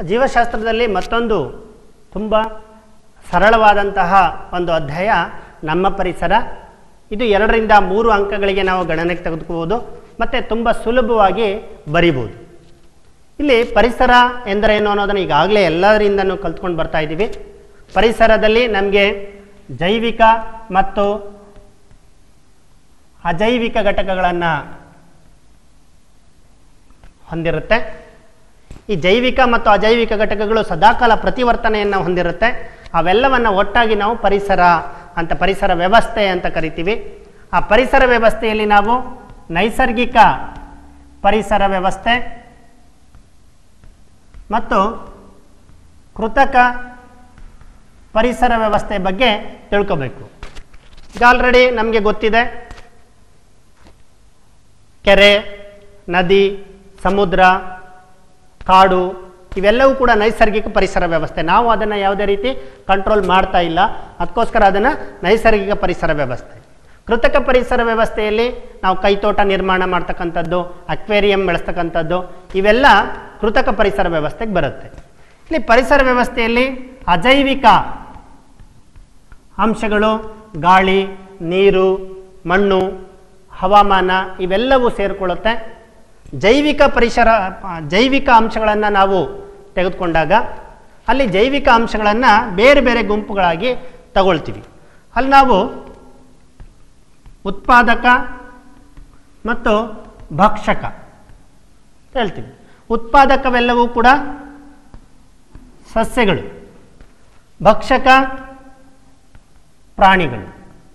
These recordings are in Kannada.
ಜೀವಶಾಸ್ತ್ರದಲ್ಲಿ ಮತ್ತೊಂದು ತುಂಬ ಸರಳವಾದಂತಹ ಒಂದು ಅಧ್ಯಾಯ ನಮ್ಮ ಪರಿಸರ ಇದು ಎರಡರಿಂದ ಮೂರು ಅಂಕಗಳಿಗೆ ನಾವು ಗಣನೆಗೆ ತೆಗೆದುಕೋಬೋದು ಮತ್ತು ತುಂಬ ಸುಲಭವಾಗಿ ಬರಿಬೋದು ಇಲ್ಲಿ ಪರಿಸರ ಎಂದರೇನು ಅನ್ನೋದನ್ನು ಈಗಾಗಲೇ ಎಲ್ಲರಿಂದನೂ ಕಲ್ತ್ಕೊಂಡು ಬರ್ತಾ ಇದ್ದೀವಿ ಪರಿಸರದಲ್ಲಿ ನಮಗೆ ಜೈವಿಕ ಮತ್ತು ಅಜೈವಿಕ ಘಟಕಗಳನ್ನು ಹೊಂದಿರುತ್ತೆ ಈ ಜೈವಿಕ ಮತ್ತು ಅಜೈವಿಕ ಘಟಕಗಳು ಸದಾಕಾಲ ಪ್ರತಿವರ್ತನೆಯನ್ನು ಹೊಂದಿರುತ್ತೆ ಅವೆಲ್ಲವನ್ನು ಒಟ್ಟಾಗಿ ನಾವು ಪರಿಸರ ಅಂತ ಪರಿಸರ ವ್ಯವಸ್ಥೆ ಅಂತ ಕರಿತೀವಿ ಆ ಪರಿಸರ ವ್ಯವಸ್ಥೆಯಲ್ಲಿ ನಾವು ನೈಸರ್ಗಿಕ ಪರಿಸರ ವ್ಯವಸ್ಥೆ ಮತ್ತು ಕೃತಕ ಪರಿಸರ ವ್ಯವಸ್ಥೆ ಬಗ್ಗೆ ತಿಳ್ಕೋಬೇಕು ಈಗ ಆಲ್ರೆಡಿ ನಮಗೆ ಗೊತ್ತಿದೆ ಕೆರೆ ನದಿ ಸಮುದ್ರ ಕಾಡು ಇವೆಲ್ಲವೂ ಕೂಡ ನೈಸರ್ಗಿಕ ಪರಿಸರ ವ್ಯವಸ್ಥೆ ನಾವು ಅದನ್ನು ಯಾವುದೇ ರೀತಿ ಕಂಟ್ರೋಲ್ ಮಾಡ್ತಾ ಇಲ್ಲ ಅದಕ್ಕೋಸ್ಕರ ಅದನ್ನು ನೈಸರ್ಗಿಕ ಪರಿಸರ ವ್ಯವಸ್ಥೆ ಕೃತಕ ಪರಿಸರ ವ್ಯವಸ್ಥೆಯಲ್ಲಿ ನಾವು ಕೈತೋಟ ನಿರ್ಮಾಣ ಮಾಡ್ತಕ್ಕಂಥದ್ದು ಅಕ್ವೇರಿಯಂ ಬೆಳೆಸ್ತಕ್ಕಂಥದ್ದು ಇವೆಲ್ಲ ಕೃತಕ ಪರಿಸರ ವ್ಯವಸ್ಥೆಗೆ ಬರುತ್ತೆ ಇಲ್ಲಿ ಪರಿಸರ ವ್ಯವಸ್ಥೆಯಲ್ಲಿ ಅಜೈವಿಕ ಅಂಶಗಳು ಗಾಳಿ ನೀರು ಮಣ್ಣು ಹವಾಮಾನ ಇವೆಲ್ಲವೂ ಸೇರಿಕೊಳ್ಳುತ್ತೆ ಜೈವಿಕ ಪರಿಸರ ಜೈವಿಕ ಅಂಶಗಳನ್ನು ನಾವು ತೆಗೆದುಕೊಂಡಾಗ ಅಲ್ಲಿ ಜೈವಿಕ ಅಂಶಗಳನ್ನು ಬೇರೆ ಬೇರೆ ಗುಂಪುಗಳಾಗಿ ತಗೊಳ್ತೀವಿ ಅಲ್ಲಿ ನಾವು ಉತ್ಪಾದಕ ಮತ್ತು ಭಕ್ಷಕ ಅಂತ ಹೇಳ್ತೀವಿ ಉತ್ಪಾದಕವೆಲ್ಲವೂ ಕೂಡ ಸಸ್ಯಗಳು ಭಕ್ಷಕ ಪ್ರಾಣಿಗಳು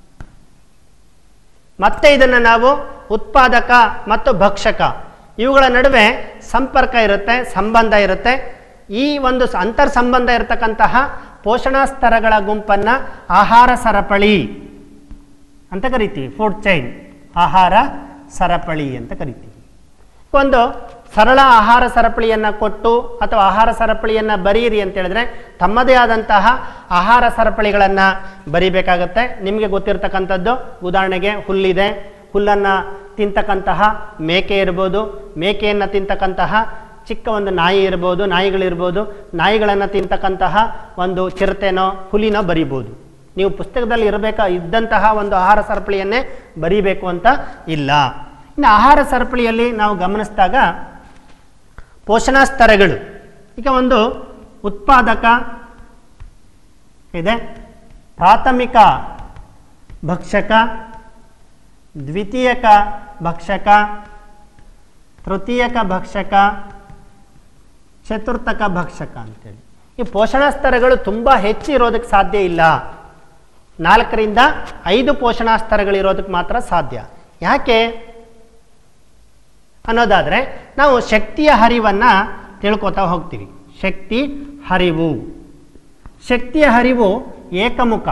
ಮತ್ತೆ ಇದನ್ನು ನಾವು ಉತ್ಪಾದಕ ಮತ್ತು ಭಕ್ಷಕ ಇವುಗಳ ನಡುವೆ ಸಂಪರ್ಕ ಇರುತ್ತೆ ಸಂಬಂಧ ಇರುತ್ತೆ ಈ ಒಂದು ಸ- ಅಂತರ್ ಸಂಬಂಧ ಇರತಕ್ಕಂತಹ ಪೋಷಣಾ ಸ್ತರಗಳ ಗುಂಪನ್ನು ಆಹಾರ ಸರಪಳಿ ಅಂತ ಕರಿತೀವಿ ಫುಡ್ ಚೈನ್ ಆಹಾರ ಸರಪಳಿ ಅಂತ ಕರಿತೀವಿ ಒಂದು ಸರಳ ಆಹಾರ ಸರಪಳಿಯನ್ನು ಕೊಟ್ಟು ಅಥವಾ ಆಹಾರ ಸರಪಳಿಯನ್ನು ಬರೀರಿ ಅಂತ ಹೇಳಿದ್ರೆ ತಮ್ಮದೇ ಆದಂತಹ ಆಹಾರ ಸರಪಳಿಗಳನ್ನು ಬರಿಬೇಕಾಗತ್ತೆ ನಿಮಗೆ ಗೊತ್ತಿರತಕ್ಕಂಥದ್ದು ಉದಾಹರಣೆಗೆ ಹುಲ್ಲಿದೆ ಹುಲ್ಲನ್ನು ತಿಂತಕ್ಕಂತಹ ಮೇಕೆ ಇರ್ಬೋದು ಮೇಕೆಯನ್ನು ತಿಂತಕ್ಕಂತಹ ಚಿಕ್ಕ ಒಂದು ನಾಯಿ ಇರ್ಬೋದು ನಾಯಿಗಳಿರ್ಬೋದು ನಾಯಿಗಳನ್ನು ತಿಂತಕ್ಕಂತಹ ಒಂದು ಚಿರತೆನೋ ಹುಲಿನೋ ಬರಿಬೋದು ನೀವು ಪುಸ್ತಕದಲ್ಲಿ ಇರಬೇಕಾ ಇದ್ದಂತಹ ಒಂದು ಆಹಾರ ಸರಪಳಿಯನ್ನೇ ಬರೀಬೇಕು ಅಂತ ಇಲ್ಲ ಇನ್ನು ಆಹಾರ ಸರಪಳಿಯಲ್ಲಿ ನಾವು ಗಮನಿಸಿದಾಗ ಪೋಷಣಾ ಸ್ತರಗಳು ಈಗ ಒಂದು ಉತ್ಪಾದಕ ಇದೆ ಪ್ರಾಥಮಿಕ ಭಕ್ಷಕ ದ್ವಿತೀಯಕ ಭಕ್ಷಕ ತೃತೀಯಕ ಭಕ್ಷಕ ಚತುರ್ಥಕ ಭಕ್ಷಕ ಅಂತೇಳಿ ಈ ಪೋಷಣಾ ಸ್ತರಗಳು ತುಂಬ ಹೆಚ್ಚು ಇರೋದಕ್ಕೆ ಸಾಧ್ಯ ಇಲ್ಲ ನಾಲ್ಕರಿಂದ ಐದು ಪೋಷಣಾ ಸ್ತರಗಳಿರೋದಕ್ಕೆ ಮಾತ್ರ ಸಾಧ್ಯ ಯಾಕೆ ಅನ್ನೋದಾದರೆ ನಾವು ಶಕ್ತಿಯ ಹರಿವನ್ನು ತಿಳ್ಕೊತಾ ಹೋಗ್ತೀವಿ ಶಕ್ತಿ ಹರಿವು ಶಕ್ತಿಯ ಹರಿವು ಏಕಮುಖ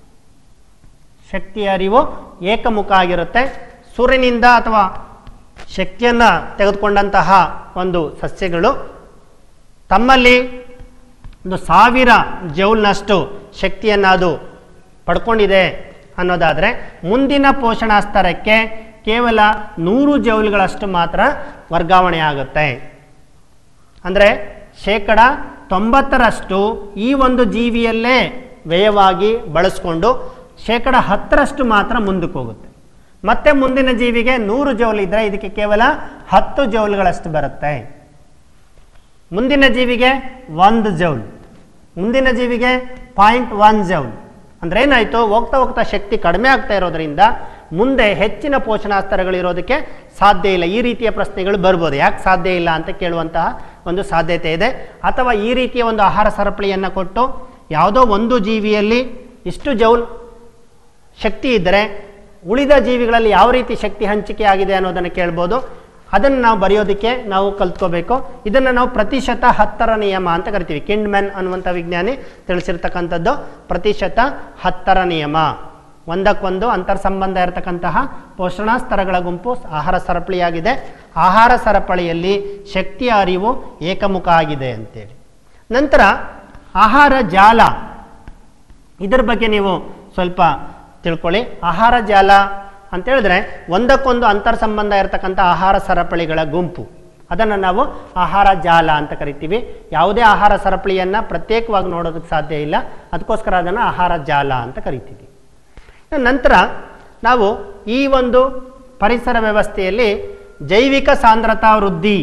ಶಕ್ತಿಯ ಹರಿವು ಏಕಮುಖ ಆಗಿರುತ್ತೆ ಸೂರ್ಯನಿಂದ ಅಥವಾ ಶಕ್ತಿಯನ್ನು ತೆಗೆದುಕೊಂಡಂತಹ ಒಂದು ಸಸ್ಯಗಳು ತಮ್ಮಲ್ಲಿ ಒಂದು ಸಾವಿರ ಜೌಲ್ನಷ್ಟು ಶಕ್ತಿಯನ್ನು ಅದು ಪಡ್ಕೊಂಡಿದೆ ಅನ್ನೋದಾದರೆ ಮುಂದಿನ ಪೋಷಣಾ ಸ್ತರಕ್ಕೆ ಕೇವಲ ನೂರು ಜೌಲ್ಗಳಷ್ಟು ಮಾತ್ರ ವರ್ಗಾವಣೆ ಆಗುತ್ತೆ ಅಂದರೆ ಶೇಕಡ ತೊಂಬತ್ತರಷ್ಟು ಈ ಒಂದು ಜೀವಿಯಲ್ಲೇ ವ್ಯಯವಾಗಿ ಬಳಸ್ಕೊಂಡು ಶೇಕಡ ಹತ್ತರಷ್ಟು ಮಾತ್ರ ಮುಂದಕ್ಕೆ ಹೋಗುತ್ತೆ ಮತ್ತೆ ಮುಂದಿನ ಜೀವಿಗೆ ನೂರು ಜೌಲ್ ಇದ್ದರೆ ಇದಕ್ಕೆ ಕೇವಲ ಹತ್ತು ಜೌಲ್ಗಳಷ್ಟು ಬರುತ್ತೆ ಮುಂದಿನ ಜೀವಿಗೆ ಒಂದು ಜೌಲ್ ಮುಂದಿನ ಜೀವಿಗೆ ಪಾಯಿಂಟ್ ಒನ್ ಜೌಲ್ ಅಂದ್ರೆ ಏನಾಯಿತು ಹೋಗ್ತಾ ಹೋಗ್ತಾ ಶಕ್ತಿ ಕಡಿಮೆ ಆಗ್ತಾ ಇರೋದ್ರಿಂದ ಮುಂದೆ ಹೆಚ್ಚಿನ ಪೋಷಣಾಸ್ತರಗಳಿರೋದಕ್ಕೆ ಸಾಧ್ಯ ಇಲ್ಲ ಈ ರೀತಿಯ ಪ್ರಶ್ನೆಗಳು ಬರ್ಬೋದು ಯಾಕೆ ಸಾಧ್ಯ ಇಲ್ಲ ಅಂತ ಕೇಳುವಂತಹ ಒಂದು ಸಾಧ್ಯತೆ ಇದೆ ಅಥವಾ ಈ ರೀತಿಯ ಒಂದು ಆಹಾರ ಸರಪಳಿಯನ್ನು ಕೊಟ್ಟು ಯಾವುದೋ ಒಂದು ಜೀವಿಯಲ್ಲಿ ಇಷ್ಟು ಜೌಲ್ ಶಕ್ತಿ ಇದ್ದರೆ ಉಳಿದ ಜೀವಿಗಳಲ್ಲಿ ಯಾವ ರೀತಿ ಶಕ್ತಿ ಹಂಚಿಕೆ ಆಗಿದೆ ಅನ್ನೋದನ್ನು ಕೇಳ್ಬೋದು ಅದನ್ನು ನಾವು ಬರೆಯೋದಕ್ಕೆ ನಾವು ಕಲ್ತ್ಕೋಬೇಕು ಇದನ್ನು ನಾವು ಪ್ರತಿಶತ ಹತ್ತರ ನಿಯಮ ಅಂತ ಕರಿತೀವಿ ಕಿಂಡ್ಮೆನ್ ಅನ್ನುವಂಥ ವಿಜ್ಞಾನಿ ತಿಳಿಸಿರ್ತಕ್ಕಂಥದ್ದು ಪ್ರತಿಶತ ಹತ್ತರ ನಿಯಮ ಒಂದಕ್ಕೊಂದು ಅಂತರ್ ಸಂಬಂಧ ಇರತಕ್ಕಂತಹ ಪೋಷಣಾ ಸ್ತರಗಳ ಗುಂಪು ಆಹಾರ ಸರಪಳಿಯಾಗಿದೆ ಆಹಾರ ಸರಪಳಿಯಲ್ಲಿ ಶಕ್ತಿಯ ಅರಿವು ಏಕಮುಖ ಆಗಿದೆ ಅಂತೇಳಿ ನಂತರ ಆಹಾರ ಜಾಲ ಇದರ ಬಗ್ಗೆ ನೀವು ಸ್ವಲ್ಪ ತಿಳ್ಕೊಳ್ಳಿ ಆಹಾರ ಜಾಲ ಅಂತ ಹೇಳಿದ್ರೆ ಒಂದಕ್ಕೊಂದು ಅಂತರ್ ಸಂಬಂಧ ಇರತಕ್ಕಂಥ ಆಹಾರ ಸರಪಳಿಗಳ ಗುಂಪು ಅದನ್ನು ನಾವು ಆಹಾರ ಜಾಲ ಅಂತ ಕರಿತೀವಿ ಯಾವುದೇ ಆಹಾರ ಸರಪಳಿಯನ್ನು ಪ್ರತ್ಯೇಕವಾಗಿ ನೋಡೋದಕ್ಕೆ ಸಾಧ್ಯ ಇಲ್ಲ ಅದಕ್ಕೋಸ್ಕರ ಅದನ್ನು ಆಹಾರ ಜಾಲ ಅಂತ ಕರಿತೀವಿ ನಂತರ ನಾವು ಈ ಒಂದು ಪರಿಸರ ವ್ಯವಸ್ಥೆಯಲ್ಲಿ ಜೈವಿಕ ಸಾಂದ್ರತಾ ವೃದ್ಧಿ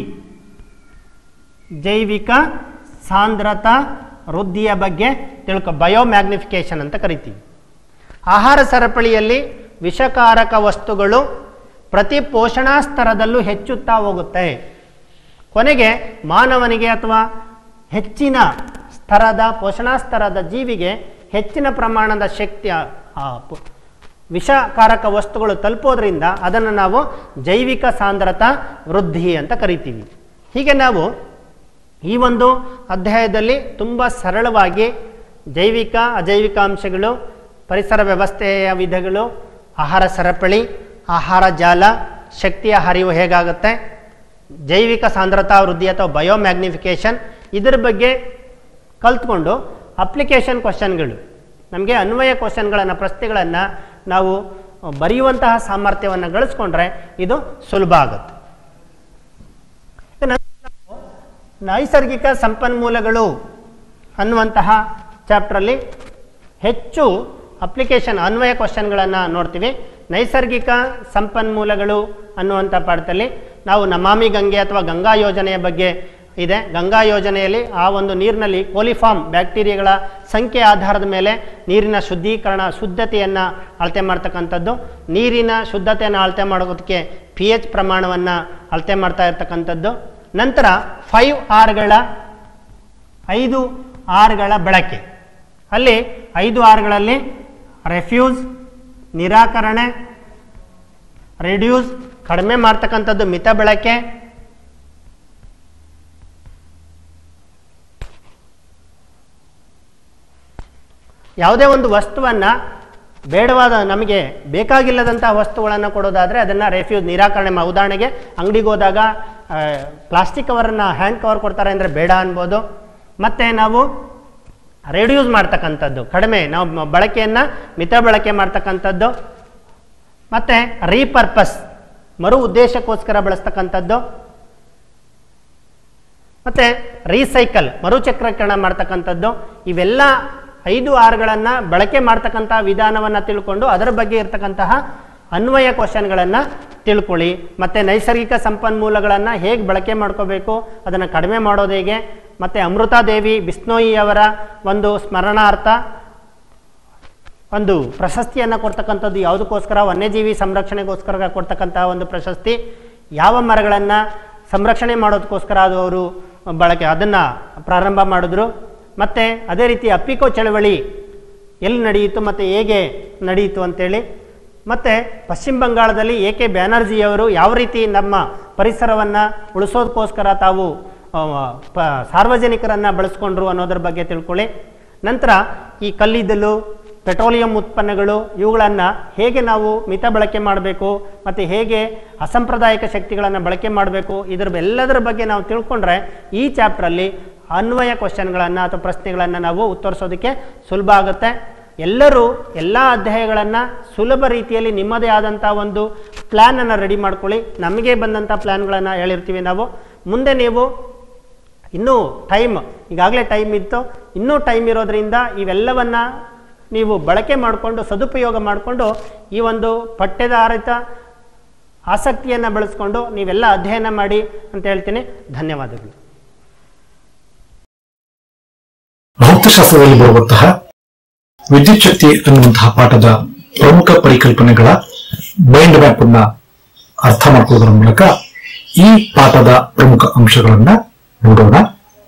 ಜೈವಿಕ ಸಾಂದ್ರತಾ ವೃದ್ಧಿಯ ಬಗ್ಗೆ ತಿಳ್ಕೊ ಬಯೋಮ್ಯಾಗ್ನಿಫಿಕೇಶನ್ ಅಂತ ಕರಿತೀವಿ ಆಹಾರ ಸರಪಳಿಯಲ್ಲಿ ವಿಷಕಾರಕ ವಸ್ತುಗಳು ಪ್ರತಿ ಪೋಷಣಾ ಸ್ತರದಲ್ಲೂ ಹೆಚ್ಚುತ್ತಾ ಹೋಗುತ್ತೆ ಕೊನೆಗೆ ಮಾನವನಿಗೆ ಅಥವಾ ಹೆಚ್ಚಿನ ಸ್ತರದ ಪೋಷಣಾ ಸ್ತರದ ಜೀವಿಗೆ ಹೆಚ್ಚಿನ ಪ್ರಮಾಣದ ಶಕ್ತಿ ಆ- ಆ ಪ- ವಿಷಕಾರಕ ವಸ್ತುಗಳು ತಲುಪೋದ್ರಿಂದ ಅದನ್ನು ನಾವು ಜೈವಿಕ ಸಾಂದ್ರತಾ ವೃದ್ಧಿ ಅಂತ ಕರಿತೀವಿ ಹೀಗೆ ನಾವು ಈ ಒಂದು ಅಧ್ಯಾಯದಲ್ಲಿ ತುಂಬ ಸರಳವಾಗಿ ಜೈವಿಕ ಅಜೈವಿಕ ಅಂಶಗಳು ಪರಿಸರ ವ್ಯವಸ್ಥೆಯ ವಿಧಗಳು ಆಹಾರ ಸರಪಳಿ ಆಹಾರ ಜಾಲ ಶಕ್ತಿಯ ಹರಿವು ಹೇಗಾಗುತ್ತೆ ಜೈವಿಕ ಸಾಂದ್ರತಾ ವೃದ್ಧಿ ಅಥವಾ ಬಯೋಮ್ಯಾಗ್ನಿಫಿಕೇಷನ್ ಇದರ ಬಗ್ಗೆ ಕಲ್ತ್ಕೊಂಡು ಅಪ್ಲಿಕೇಶನ್ ಕ್ವಶನ್ಗಳು ನಮಗೆ ಅನ್ವಯ ಕ್ವಶನ್ಗಳನ್ನು ಪ್ರಶ್ನೆಗಳನ್ನು ನಾವು ಬರೆಯುವಂತಹ ಸಾಮರ್ಥ್ಯವನ್ನು ಗಳಿಸ್ಕೊಂಡ್ರೆ ಇದು ಸುಲಭ ಆಗುತ್ತೆ ಇನ್ನು ನಾವು ನೈಸರ್ಗಿಕ ಸಂಪನ್ಮೂಲಗಳು ಅನ್ನುವಂತಹ ಚಾಪ್ಟ್ರಲ್ಲಿ ಹೆಚ್ಚು ಅಪ್ಲಿಕೇಶನ್ ಅನ್ವಯ ಕ್ವಶನ್ಗಳನ್ನು ನೋಡ್ತೀವಿ ನೈಸರ್ಗಿಕ ಸಂಪನ್ಮೂಲಗಳು ಅನ್ನುವಂಥ ಪಾಠದಲ್ಲಿ ನಾವು ನಮಾಮಿ ಗಂಗೆ ಅಥವಾ ಗಂಗಾ ಯೋಜನೆಯ ಬಗ್ಗೆ ಇದೆ ಗಂಗಾ ಯೋಜನೆಯಲ್ಲಿ ಆ ಒಂದು ನೀರಿನಲ್ಲಿ ಕೋಲಿಫಾರ್ಮ್ ಬ್ಯಾಕ್ಟೀರಿಯಾಗಳ ಸಂಖ್ಯೆ ಆಧಾರದ ಮೇಲೆ ನೀರಿನ ಶುದ್ಧೀಕರಣ ಶುದ್ಧತೆಯನ್ನು ಅಳತೆ ಮಾಡ್ತಕ್ಕಂಥದ್ದು ನೀರಿನ ಶುದ್ಧತೆಯನ್ನು ಅಳತೆ ಮಾಡೋದಕ್ಕೆ ಪಿ ಎಚ್ ಪ್ರಮಾಣವನ್ನು ಅಳತೆ ಮಾಡ್ತಾ ಇರ್ತಕ್ಕಂಥದ್ದು ನಂತರ ಫೈವ್ ಆರ್ಗಳ ಐದು ಆರ್ಗಳ ಬಳಕೆ ಅಲ್ಲಿ ಐದು ಆರ್ಗಳಲ್ಲಿ ರೆಫ್ಯೂಸ್ ನಿರಾಕರಣೆ ರಿಡ್ಯೂಸ್ ಕಡಿಮೆ ಮಾಡ್ತಕ್ಕಂಥದ್ದು ಮಿತ ಬಳಕೆ ಯಾವುದೇ ಒಂದು ವಸ್ತುವನ್ನು ಬೇಡವಾದ ನಮಗೆ ಬೇಕಾಗಿಲ್ಲದಂತಹ ವಸ್ತುಗಳನ್ನು ಕೊಡೋದಾದರೆ ಅದನ್ನು ರೆಫ್ಯೂಸ್ ನಿರಾಕರಣೆ ಮಾ ಉದಾಹರಣೆಗೆ ಅಂಗಡಿಗೆ ಹೋದಾಗ ಪ್ಲಾಸ್ಟಿಕ್ ಕವರನ್ನು ಹ್ಯಾಂಡ್ ಕವರ್ ಕೊಡ್ತಾರೆ ಅಂದರೆ ಬೇಡ ಅನ್ಬೋದು ಮತ್ತು ನಾವು ರೆಡ್ಯೂಸ್ ಮಾಡ್ತಕ್ಕಂಥದ್ದು ಕಡಿಮೆ ನಾವು ಮ- ಬಳಕೆಯನ್ನು ಮಿತ ಬಳಕೆ ಮಾಡ್ತಕ್ಕಂಥದ್ದು ಮತ್ತು ರೀಪರ್ಪಸ್ ಮರು ಉದ್ದೇಶಕ್ಕೋಸ್ಕರ ಬಳಸ್ತಕ್ಕಂಥದ್ದು ಮತ್ತು ರೀಸೈಕಲ್ ಮರುಚಕ್ರೀಕರಣ ಮಾಡ್ತಕ್ಕಂಥದ್ದು ಇವೆಲ್ಲ ಐದು ಆರ್ಗಳನ್ನು ಬಳಕೆ ಮಾಡ್ತಕ್ಕಂಥ ವಿಧಾನವನ್ನು ತಿಳ್ಕೊಂಡು ಅದರ ಬಗ್ಗೆ ಇರ್ತಕ್ಕಂತಹ ಅನ್ವಯ ಕ್ವಶನ್ಗಳನ್ನು ತಿಳ್ಕೊಳ್ಳಿ ಮತ್ತು ನೈಸರ್ಗಿಕ ಸಂಪನ್ಮೂಲಗಳನ್ನು ಹೇಗೆ ಬಳಕೆ ಮಾಡ್ಕೋಬೇಕು ಅದನ್ನು ಕಡಿಮೆ ಮಾಡೋದು ಹೇಗೆ ಮತ್ತು ಅಮೃತಾದೇವಿ ಬಿಸ್ನೋಯಿಯವರ ಒಂದು ಸ್ಮರಣಾರ್ಥ ಒಂದು ಪ್ರಶಸ್ತಿಯನ್ನು ಕೊಡ್ತಕ್ಕಂಥದ್ದು ಯಾವುದಕ್ಕೋಸ್ಕರ ವನ್ಯಜೀವಿ ಸಂರಕ್ಷಣೆಗೋಸ್ಕರ ಕೊಡ್ತಕ್ಕಂತಹ ಒಂದು ಪ್ರಶಸ್ತಿ ಯಾವ ಮರಗಳನ್ನು ಸಂರಕ್ಷಣೆ ಮಾಡೋದಕ್ಕೋಸ್ಕರ ಅದು ಅವರು ಬಳಕೆ ಅದನ್ನು ಪ್ರಾರಂಭ ಮಾಡಿದ್ರು ಮತ್ತು ಅದೇ ರೀತಿ ಅಪ್ಪಿಕೋ ಚಳವಳಿ ಎಲ್ಲಿ ನಡೆಯಿತು ಮತ್ತು ಹೇಗೆ ನಡೆಯಿತು ಅಂತೇಳಿ ಮತ್ತು ಪಶ್ಚಿಮ ಬಂಗಾಳದಲ್ಲಿ ಎ ಕೆ ಬ್ಯಾನರ್ಜಿಯವರು ಯಾವ ರೀತಿ ನಮ್ಮ ಪರಿಸರವನ್ನು ಉಳಿಸೋದಕ್ಕೋಸ್ಕರ ತಾವು ಆ, ಪ ಸಾರ್ವಜನಿಕರನ್ನು ಬಳಸ್ಕೊಂಡ್ರು ಅನ್ನೋದ್ರ ಬಗ್ಗೆ ತಿಳ್ಕೊಳ್ಳಿ ನಂತರ ಈ ಕಲ್ಲಿದ್ದಲು ಪೆಟ್ರೋಲಿಯಂ ಉತ್ಪನ್ನಗಳು ಇವುಗಳನ್ನು ಹೇಗೆ ನಾವು ಮಿತ ಬಳಕೆ ಮಾಡಬೇಕು ಮತ್ತು ಹೇಗೆ ಅಸಾಂಪ್ರದಾಯಿಕ ಶಕ್ತಿಗಳನ್ನು ಬಳಕೆ ಮಾಡಬೇಕು ಇದರ ಎಲ್ಲದರ ಬಗ್ಗೆ ನಾವು ತಿಳ್ಕೊಂಡ್ರೆ ಈ ಚಾಪ್ಟ್ರಲ್ಲಿ ಅನ್ವಯ ಕ್ವಶನ್ಗಳನ್ನು ಅಥವಾ ಪ್ರಶ್ನೆಗಳನ್ನು ನಾವು ಉತ್ತರಿಸೋದಕ್ಕೆ ಸುಲಭ ಆಗುತ್ತೆ ಎಲ್ಲರೂ ಎಲ್ಲ ಅಧ್ಯಾಯಗಳನ್ನು ಸುಲಭ ರೀತಿಯಲ್ಲಿ ನಿಮ್ಮದೇ ಆದಂಥ ಒಂದು ಪ್ಲ್ಯಾನನ್ನು ರೆಡಿ ಮಾಡ್ಕೊಳ್ಳಿ ನಮಗೆ ಬಂದಂಥ ಪ್ಲ್ಯಾನ್ಗಳನ್ನು ಹೇಳಿರ್ತೀವಿ ನಾವು ಮುಂದೆ ನೀವು ಇನ್ನೂ ಟೈಮ್ ಈಗಾಗಲೇ ಟೈಮ್ ಇತ್ತು ಇನ್ನೂ ಟೈಮ್ ಇರೋದ್ರಿಂದ ಇವೆಲ್ಲವನ್ನು ನೀವು ಬಳಕೆ ಮಾಡಿಕೊಂಡು ಸದುಪಯೋಗ ಮಾಡಿಕೊಂಡು ಈ ಒಂದು ಪಠ್ಯಧಾರಿತ ಆಸಕ್ತಿಯನ್ನು ಬೆಳೆಸ್ಕೊಂಡು ನೀವೆಲ್ಲ ಅಧ್ಯಯನ ಮಾಡಿ ಅಂತ ಹೇಳ್ತೀನಿ ಧನ್ಯವಾದಗಳು ಭೌತಶಾಸ್ತ್ರದಲ್ಲಿ ಬರುವಂತಹ ವಿದ್ಯುತ್ ಶಕ್ತಿ ಅನ್ನುವಂತಹ ಪಾಠದ ಪ್ರಮುಖ ಪರಿಕಲ್ಪನೆಗಳ ಮೈಂಡ್ ಮ್ಯಾಪ್ ಅನ್ನ ಅರ್ಥ ಮಾಡ್ಕೊಳ್ಳೋದ್ರ ಮೂಲಕ ಈ ಪಾಠದ ಪ್ರಮುಖ ಅಂಶಗಳನ್ನ ನೋಡೋಣ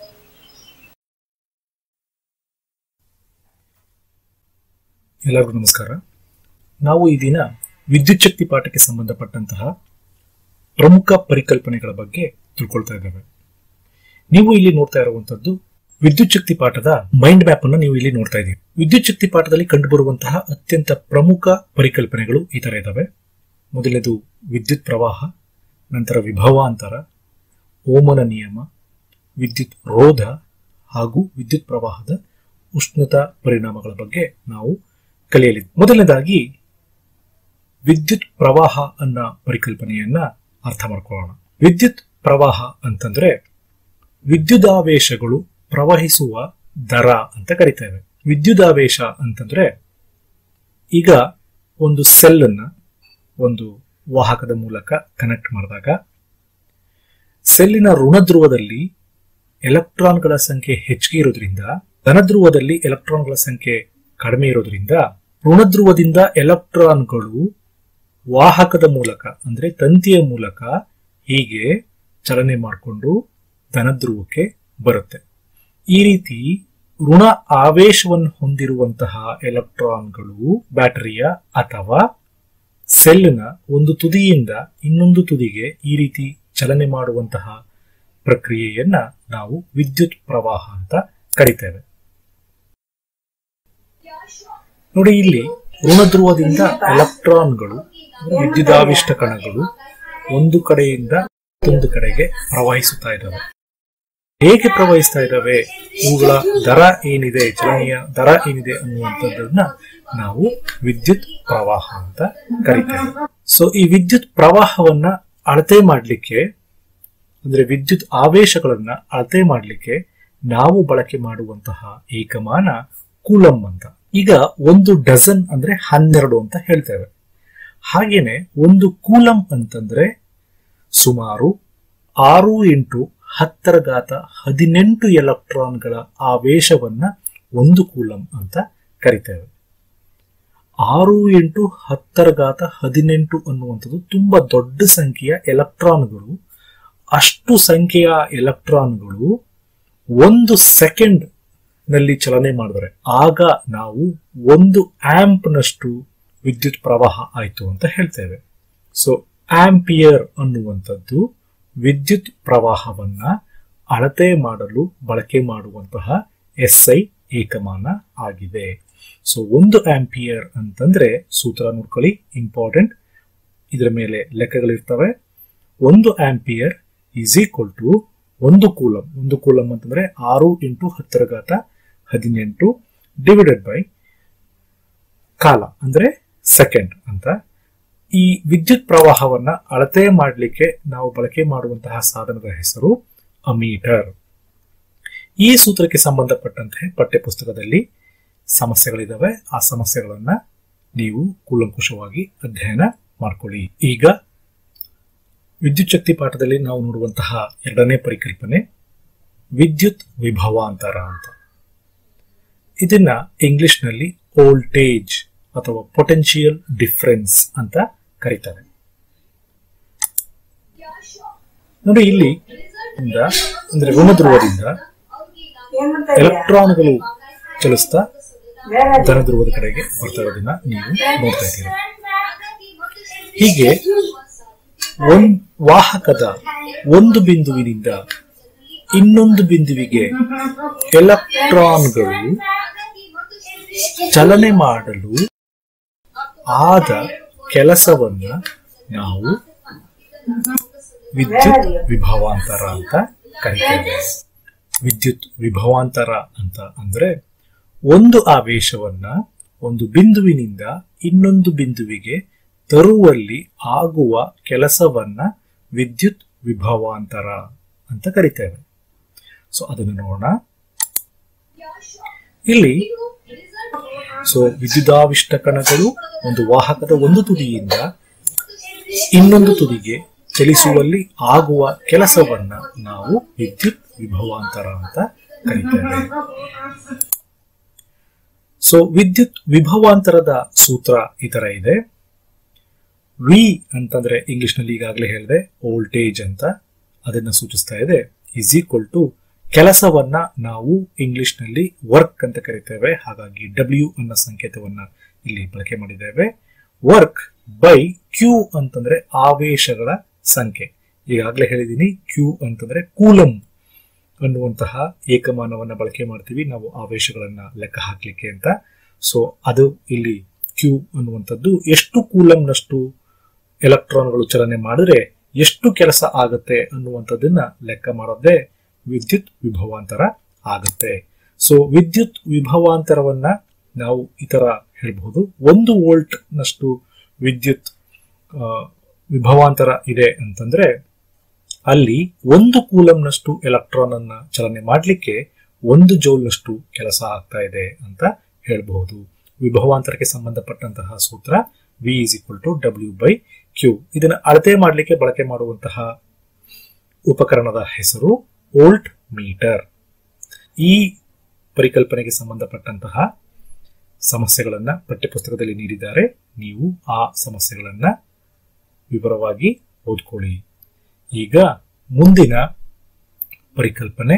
ಎಲ್ಲರಿಗೂ ನಮಸ್ಕಾರ ನಾವು ಈ ದಿನ ವಿದ್ಯುತ್ ಶಕ್ತಿ ಪಾಠಕ್ಕೆ ಸಂಬಂಧಪಟ್ಟಂತಹ ಪ್ರಮುಖ ಪರಿಕಲ್ಪನೆಗಳ ಬಗ್ಗೆ ತಿಳ್ಕೊಳ್ತಾ ಇದ್ದೇವೆ ನೀವು ಇಲ್ಲಿ ನೋಡ್ತಾ ಇರುವಂತದ್ದು ವಿದ್ಯುತ್ ಶಕ್ತಿ ಪಾಠದ ಮೈಂಡ್ ಮ್ಯಾಪ್ ಅನ್ನು ನೀವು ಇಲ್ಲಿ ನೋಡ್ತಾ ಇದ್ದೀರಿ ವಿದ್ಯುತ್ ಶಕ್ತಿ ಪಾಠದಲ್ಲಿ ಕಂಡುಬರುವಂತಹ ಅತ್ಯಂತ ಪ್ರಮುಖ ಪರಿಕಲ್ಪನೆಗಳು ಈ ತರ ಇದಾವೆ ಮೊದಲನೇದು ವಿದ್ಯುತ್ ಪ್ರವಾಹ ನಂತರ ವಿಭವಾಂತರ ಓಮನ ನಿಯಮ ವಿದ್ಯುತ್ ರೋಧ ಹಾಗೂ ವಿದ್ಯುತ್ ಪ್ರವಾಹದ ಉಷ್ಣತಾ ಪರಿಣಾಮಗಳ ಬಗ್ಗೆ ನಾವು ಕಲಿಯಲಿದ್ದೇವೆ ಮೊದಲನೇದಾಗಿ ವಿದ್ಯುತ್ ಪ್ರವಾಹ ಅನ್ನ ಪರಿಕಲ್ಪನೆಯನ್ನ ಅರ್ಥ ಮಾಡ್ಕೊಳ್ಳೋಣ ವಿದ್ಯುತ್ ಪ್ರವಾಹ ಅಂತಂದ್ರೆ ವಿದ್ಯುದಾವೇಶಗಳು ಪ್ರವಹಿಸುವ ದರ ಅಂತ ಕರಿತೇವೆ ವಿದ್ಯುದಾವೇಶ ಅಂತಂದ್ರೆ ಈಗ ಒಂದು ಸೆಲ್ ಅನ್ನ ಒಂದು ವಾಹಕದ ಮೂಲಕ ಕನೆಕ್ಟ್ ಮಾಡಿದಾಗ ಸೆಲ್ಲಿನ ಋಣಧ್ರುವದಲ್ಲಿ ಎಲೆಕ್ಟ್ರಾನ್ಗಳ ಸಂಖ್ಯೆ ಹೆಚ್ಚಿಗೆ ಇರೋದ್ರಿಂದ ಧನಧ್ರುವದಲ್ಲಿ ಎಲೆಕ್ಟ್ರಾನ್ಗಳ ಸಂಖ್ಯೆ ಕಡಿಮೆ ಇರೋದ್ರಿಂದ ಋಣಧ್ರುವದಿಂದ ಎಲೆಕ್ಟ್ರಾನ್ಗಳು ವಾಹಕದ ಮೂಲಕ ಅಂದ್ರೆ ತಂತಿಯ ಮೂಲಕ ಹೀಗೆ ಚಲನೆ ಮಾಡಿಕೊಂಡು ಧನಧ್ರುವಕ್ಕೆ ಬರುತ್ತೆ ಈ ರೀತಿ ಋಣ ಆವೇಶವನ್ನು ಹೊಂದಿರುವಂತಹ ಎಲೆಕ್ಟ್ರಾನ್ಗಳು ಬ್ಯಾಟರಿಯ ಅಥವಾ ಸೆಲ್ನ ಒಂದು ತುದಿಯಿಂದ ಇನ್ನೊಂದು ತುದಿಗೆ ಈ ರೀತಿ ಚಲನೆ ಮಾಡುವಂತಹ ಪ್ರಕ್ರಿಯೆಯನ್ನ ನಾವು ವಿದ್ಯುತ್ ಪ್ರವಾಹ ಅಂತ ಕರಿತೇವೆ ನೋಡಿ ಇಲ್ಲಿ ಋಣಧ್ರುವದಿಂದ ಎಲೆಕ್ಟ್ರಾನ್ಗಳು ವಿದ್ಯುದಾವಿಷ್ಟ ಕಣಗಳು ಒಂದು ಕಡೆಯಿಂದ ಮತ್ತೊಂದು ಕಡೆಗೆ ಪ್ರವಹಿಸುತ್ತಾ ಇದ್ದಾವೆ ಹೇಗೆ ಪ್ರವಹಿಸ್ತಾ ಇದ್ದಾವೆ ಇವುಗಳ ದರ ಏನಿದೆ ಚಲನೆಯ ದರ ಏನಿದೆ ಅನ್ನುವಂಥದ್ದನ್ನ ನಾವು ವಿದ್ಯುತ್ ಪ್ರವಾಹ ಅಂತ ಕರಿತೇವೆ ಸೊ ಈ ವಿದ್ಯುತ್ ಪ್ರವಾಹವನ್ನ ಅಳತೆ ಮಾಡಲಿಕ್ಕೆ ಅಂದ್ರೆ ವಿದ್ಯುತ್ ಆವೇಶಗಳನ್ನ ಅಳತೆ ಮಾಡಲಿಕ್ಕೆ ನಾವು ಬಳಕೆ ಮಾಡುವಂತಹ ಏಕಮಾನ ಕೂಲಂ ಅಂತ ಈಗ ಒಂದು ಡಜನ್ ಅಂದ್ರೆ ಹನ್ನೆರಡು ಅಂತ ಹೇಳ್ತೇವೆ ಹಾಗೇನೆ ಒಂದು ಕೂಲಂ ಅಂತಂದ್ರೆ ಸುಮಾರು ಆರು ಇಂಟು ಹತ್ತರ ಘಾತ ಹದಿನೆಂಟು ಎಲೆಕ್ಟ್ರಾನ್ಗಳ ಆವೇಶವನ್ನ ಒಂದು ಕೂಲಂ ಅಂತ ಕರಿತೇವೆ ಆರು ಇಂಟು ಹತ್ತರ ಘಾತ ಹದಿನೆಂಟು ಅನ್ನುವಂಥದ್ದು ತುಂಬಾ ದೊಡ್ಡ ಸಂಖ್ಯೆಯ ಎಲೆಕ್ಟ್ರಾನ್ಗಳು ಅಷ್ಟು ಸಂಖ್ಯೆಯ ಎಲೆಕ್ಟ್ರಾನ್ಗಳು ಒಂದು ಸೆಕೆಂಡ್ ನಲ್ಲಿ ಚಲನೆ ಮಾಡಿದರೆ ಆಗ ನಾವು ಒಂದು ಆಂಪ್ನಷ್ಟು ವಿದ್ಯುತ್ ಪ್ರವಾಹ ಆಯಿತು ಅಂತ ಹೇಳ್ತೇವೆ ಸೊ ಆಂಪಿಯರ್ ಅನ್ನುವಂಥದ್ದು ವಿದ್ಯುತ್ ಪ್ರವಾಹವನ್ನ ಅಳತೆ ಮಾಡಲು ಬಳಕೆ ಮಾಡುವಂತಹ ಎಸ್ಐ ಏಕಮಾನ ಆಗಿದೆ ಸೊ ಒಂದು ಆಂಪಿಯರ್ ಅಂತಂದ್ರೆ ಸೂತ್ರ ನೋಡ್ಕೊಳ್ಳಿ ಇಂಪಾರ್ಟೆಂಟ್ ಇದರ ಮೇಲೆ ಲೆಕ್ಕಗಳಿರ್ತವೆ ಒಂದು ಆಂಪಿಯರ್ ಈಸ್ ಈಕ್ವಲ್ ಟು ಒಂದು ಕೂಲಂ ಒಂದು ಕೂಲಂ ಅಂತಂದ್ರೆ ಆರು ಇಂಟು ಹತ್ತರ ಘಾತ ಹದಿನೆಂಟು ಡಿವೈಡೆಡ್ ಬೈ ಕಾಲ ಅಂದ್ರೆ ಸೆಕೆಂಡ್ ಅಂತ ಈ ವಿದ್ಯುತ್ ಪ್ರವಾಹವನ್ನ ಅಳತೆ ಮಾಡಲಿಕ್ಕೆ ನಾವು ಬಳಕೆ ಮಾಡುವಂತಹ ಸಾಧನದ ಹೆಸರು ಅಮೀಟರ್ ಈ ಸೂತ್ರಕ್ಕೆ ಸಂಬಂಧಪಟ್ಟಂತೆ ಪಠ್ಯಪುಸ್ತಕದಲ್ಲಿ ಸಮಸ್ಯೆಗಳಿದಾವೆ ಆ ಸಮಸ್ಯೆಗಳನ್ನ ನೀವು ಕೂಲಂಕುಷವಾಗಿ ಅಧ್ಯಯನ ಮಾಡ್ಕೊಳ್ಳಿ ಈಗ ವಿದ್ಯುತ್ ಶಕ್ತಿ ಪಾಠದಲ್ಲಿ ನಾವು ನೋಡುವಂತಹ ಎರಡನೇ ಪರಿಕಲ್ಪನೆ ವಿದ್ಯುತ್ ವಿಭವಾಂತರ ಅಂತ ಇದನ್ನ ಇಂಗ್ಲಿಷ್ನಲ್ಲಿ ವೋಲ್ಟೇಜ್ ಅಥವಾ ಪೊಟೆನ್ಶಿಯಲ್ ಡಿಫರೆನ್ಸ್ ಅಂತ ಕರೀತಾರೆ ನೋಡಿ ಇಲ್ಲಿ ಇಂದ ಅಂದ್ರೆ ಋಣಧ್ರುವದಿಂದ ಎಲೆಕ್ಟ್ರಾನ್ಗಳು ಚಲಿಸ್ತಾ ಧನಧ್ರುವದ ಕಡೆಗೆ ಬರ್ತಾ ಇರೋದನ್ನ ನೀವು ನೋಡ್ತಾ ಇದ್ದೀರಿ ಹೀಗೆ ಒಂದ್ ವಾಹಕದ ಒಂದು ಬಿಂದುವಿನಿಂದ ಇನ್ನೊಂದು ಬಿಂದುವಿಗೆ ಎಲೆಕ್ಟ್ರಾನ್ಗಳು ಚಲನೆ ಮಾಡಲು ಆದ ಕೆಲಸವನ್ನ ನಾವು ವಿದ್ಯುತ್ ವಿಭವಾಂತರ ಅಂತ ಕರಿತೇವೆ ವಿದ್ಯುತ್ ವಿಭವಾಂತರ ಅಂತ ಅಂದ್ರೆ ಒಂದು ಆವೇಶವನ್ನ ಒಂದು ಬಿಂದುವಿನಿಂದ ಇನ್ನೊಂದು ಬಿಂದುವಿಗೆ ತರುವಲ್ಲಿ ಆಗುವ ಕೆಲಸವನ್ನ ವಿದ್ಯುತ್ ವಿಭವಾಂತರ ಅಂತ ಕರಿತೇವೆ ಸೊ ಅದನ್ನು ನೋಡೋಣ ಇಲ್ಲಿ ಸೊ ವಿದ್ಯುದಾವಿಷ್ಟ ಕಣಗಳು ಒಂದು ವಾಹಕದ ಒಂದು ತುದಿಯಿಂದ ಇನ್ನೊಂದು ತುದಿಗೆ ಚಲಿಸುವಲ್ಲಿ ಆಗುವ ಕೆಲಸವನ್ನ ನಾವು ವಿದ್ಯುತ್ ವಿಭವಾಂತರ ಅಂತ ಕರಿತೇವೆ ಸೊ ವಿದ್ಯುತ್ ವಿಭವಾಂತರದ ಸೂತ್ರ ಈ ತರ ಇದೆ ವಿ ಅಂತಂದ್ರೆ ಇಂಗ್ಲಿಷ್ ನಲ್ಲಿ ಈಗಾಗಲೇ ಹೇಳಿದೆ ವೋಲ್ಟೇಜ್ ಅಂತ ಅದನ್ನ ಸೂಚಿಸ್ತಾ ಇದೆ ಇಸ್ ಈಕ್ವಲ್ ಟು ಕೆಲಸವನ್ನ ನಾವು ಇಂಗ್ಲಿಷ್ ನಲ್ಲಿ ವರ್ಕ್ ಅಂತ ಕರಿತೇವೆ ಹಾಗಾಗಿ ಡಬ್ಲ್ಯೂ ಅನ್ನೋ ಸಂಕೇತವನ್ನ ಇಲ್ಲಿ ಬಳಕೆ ಮಾಡಿದ್ದೇವೆ ವರ್ಕ್ ಬೈ ಕ್ಯೂ ಅಂತಂದ್ರೆ ಆವೇಶಗಳ ಸಂಖ್ಯೆ ಈಗಾಗಲೇ ಹೇಳಿದೀನಿ ಕ್ಯೂ ಅಂತಂದ್ರೆ ಕೂಲಂ ಅನ್ನುವಂತಹ ಏಕಮಾನವನ್ನ ಬಳಕೆ ಮಾಡ್ತೀವಿ ನಾವು ಆವೇಶಗಳನ್ನ ಲೆಕ್ಕ ಹಾಕ್ಲಿಕ್ಕೆ ಅಂತ ಸೊ ಅದು ಇಲ್ಲಿ ಕ್ಯೂ ಅನ್ನುವಂಥದ್ದು ಎಷ್ಟು ಕೂಲಂನಷ್ಟು ಎಲೆಕ್ಟ್ರಾನ್ಗಳು ಚಲನೆ ಮಾಡಿದ್ರೆ ಎಷ್ಟು ಕೆಲಸ ಆಗುತ್ತೆ ಅನ್ನುವಂಥದ್ದನ್ನ ಲೆಕ್ಕ ಮಾಡೋದೇ ವಿದ್ಯುತ್ ವಿಭವಾಂತರ ಆಗುತ್ತೆ ಸೊ ವಿದ್ಯುತ್ ವಿಭವಾಂತರವನ್ನ ನಾವು ಈ ತರ ಹೇಳ್ಬಹುದು ಒಂದು ವೋಲ್ಟ್ ನಷ್ಟು ವಿದ್ಯುತ್ ಆ, ವಿಭವಾಂತರ ಇದೆ ಅಂತಂದ್ರೆ ಅಲ್ಲಿ ಒಂದು ಕೂಲಂನಷ್ಟು ಎಲೆಕ್ಟ್ರಾನ್ ಅನ್ನ ಚಲನೆ ಮಾಡಲಿಕ್ಕೆ ಒಂದು ಜೌಲ್ನಷ್ಟು ಕೆಲಸ ಆಗ್ತಾ ಇದೆ ಅಂತ ಹೇಳಬಹುದು ವಿಭವಾಂತರಕ್ಕೆ ಸಂಬಂಧಪಟ್ಟಂತಹ ಸೂತ್ರ V is equal to W by Q ಇದನ್ನ ಅಳತೆ ಮಾಡಲಿಕ್ಕೆ ಬಳಕೆ ಮಾಡುವಂತಹ ಉಪಕರಣದ ಹೆಸರು ಓಲ್ಟ್ ಮೀಟರ್ ಈ ಪರಿಕಲ್ಪನೆಗೆ ಸಂಬಂಧಪಟ್ಟಂತಹ ಸಮಸ್ಯೆಗಳನ್ನ ಪಠ್ಯಪುಸ್ತಕದಲ್ಲಿ ನೀಡಿದ್ದಾರೆ ನೀವು ಆ ಸಮಸ್ಯೆಗಳನ್ನ ವಿವರವಾಗಿ ಓದ್ಕೊಳ್ಳಿ ಈಗ ಮುಂದಿನ ಪರಿಕಲ್ಪನೆ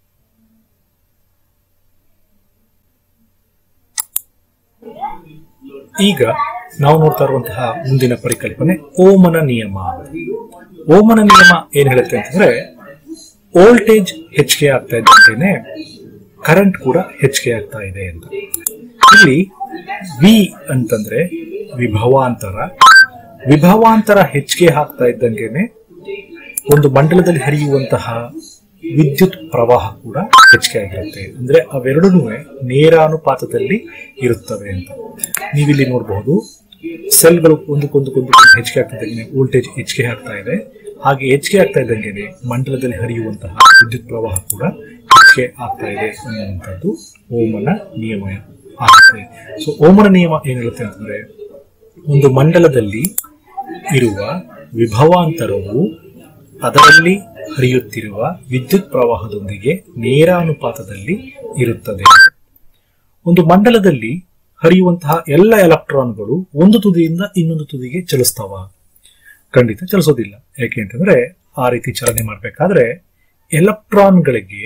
ಈಗ ನಾವು ನೋಡ್ತಾ ಇರುವಂತಹ ಮುಂದಿನ ಪರಿಕಲ್ಪನೆ ಓಮನ ನಿಯಮ ಓಮನ ನಿಯಮ ಏನ್ ಹೇಳುತ್ತೆ ಅಂತಂದ್ರೆ ವೋಲ್ಟೇಜ್ ಹೆಚ್ಚಿಗೆ ಆಗ್ತಾ ಇದ್ದಂತೆನೆ ಕರೆಂಟ್ ಕೂಡ ಹೆಚ್ಚಿಗೆ ಆಗ್ತಾ ಇದೆ ಅಂತ ಇಲ್ಲಿ ವಿ ಅಂತಂದ್ರೆ ವಿಭವಾಂತರ ವಿಭವಾಂತರ ಹೆಚ್ಚಿಗೆ ಆಗ್ತಾ ಇದ್ದಂಗೆನೆ ಒಂದು ಮಂಡಲದಲ್ಲಿ ಹರಿಯುವಂತಹ ವಿದ್ಯುತ್ ಪ್ರವಾಹ ಕೂಡ ಹೆಚ್ಚಿಗೆ ಆಗಿರುತ್ತೆ ಅಂದ್ರೆ ಅವೆರಡೂ ನೇರಾನುಪಾತದಲ್ಲಿ ಇರುತ್ತವೆ ಅಂತ ನೀವಿಲ್ಲಿ ನೋಡಬಹುದು ಸೆಲ್ಗಳು ಒಂದಕ್ಕೊಂದಕ್ಕೊಂದು ಹೆಚ್ಚಿಗೆ ಆಗ್ತಾ ಇದ್ದಂಗೆ ವೋಲ್ಟೇಜ್ ಹೆಚ್ಚಿಗೆ ಆಗ್ತಾ ಇದೆ ಹಾಗೆ ಹೆಚ್ಚಿಗೆ ಆಗ್ತಾ ಇದ್ದಂಗೆನೆ ಮಂಡಲದಲ್ಲಿ ಹರಿಯುವಂತಹ ವಿದ್ಯುತ್ ಪ್ರವಾಹ ಕೂಡ ಹೆಚ್ಚಿಗೆ ಆಗ್ತಾ ಇದೆ ಅನ್ನುವಂಥದ್ದು ಓಮನ ನಿಯಮ ಆಗುತ್ತೆ ಸೊ ಓಮನ ನಿಯಮ ಏನ್ ಹೇಳುತ್ತೆ ಅಂತಂದ್ರೆ ಒಂದು ಮಂಡಲದಲ್ಲಿ ಇರುವ ವಿಭವಾಂತರವು ಅದರಲ್ಲಿ ಹರಿಯುತ್ತಿರುವ ವಿದ್ಯುತ್ ಪ್ರವಾಹದೊಂದಿಗೆ ನೇರಾನುಪಾತದಲ್ಲಿ ಇರುತ್ತದೆ ಒಂದು ಮಂಡಲದಲ್ಲಿ ಹರಿಯುವಂತಹ ಎಲ್ಲ ಎಲೆಕ್ಟ್ರಾನ್ಗಳು ಒಂದು ತುದಿಯಿಂದ ಇನ್ನೊಂದು ತುದಿಗೆ ಚಲಿಸ್ತಾವ ಖಂಡಿತ ಚಲಿಸೋದಿಲ್ಲ ಯಾಕೆ ಅಂತಂದ್ರೆ ಆ ರೀತಿ ಚಲನೆ ಮಾಡಬೇಕಾದ್ರೆ ಎಲೆಕ್ಟ್ರಾನ್ಗಳಿಗೆ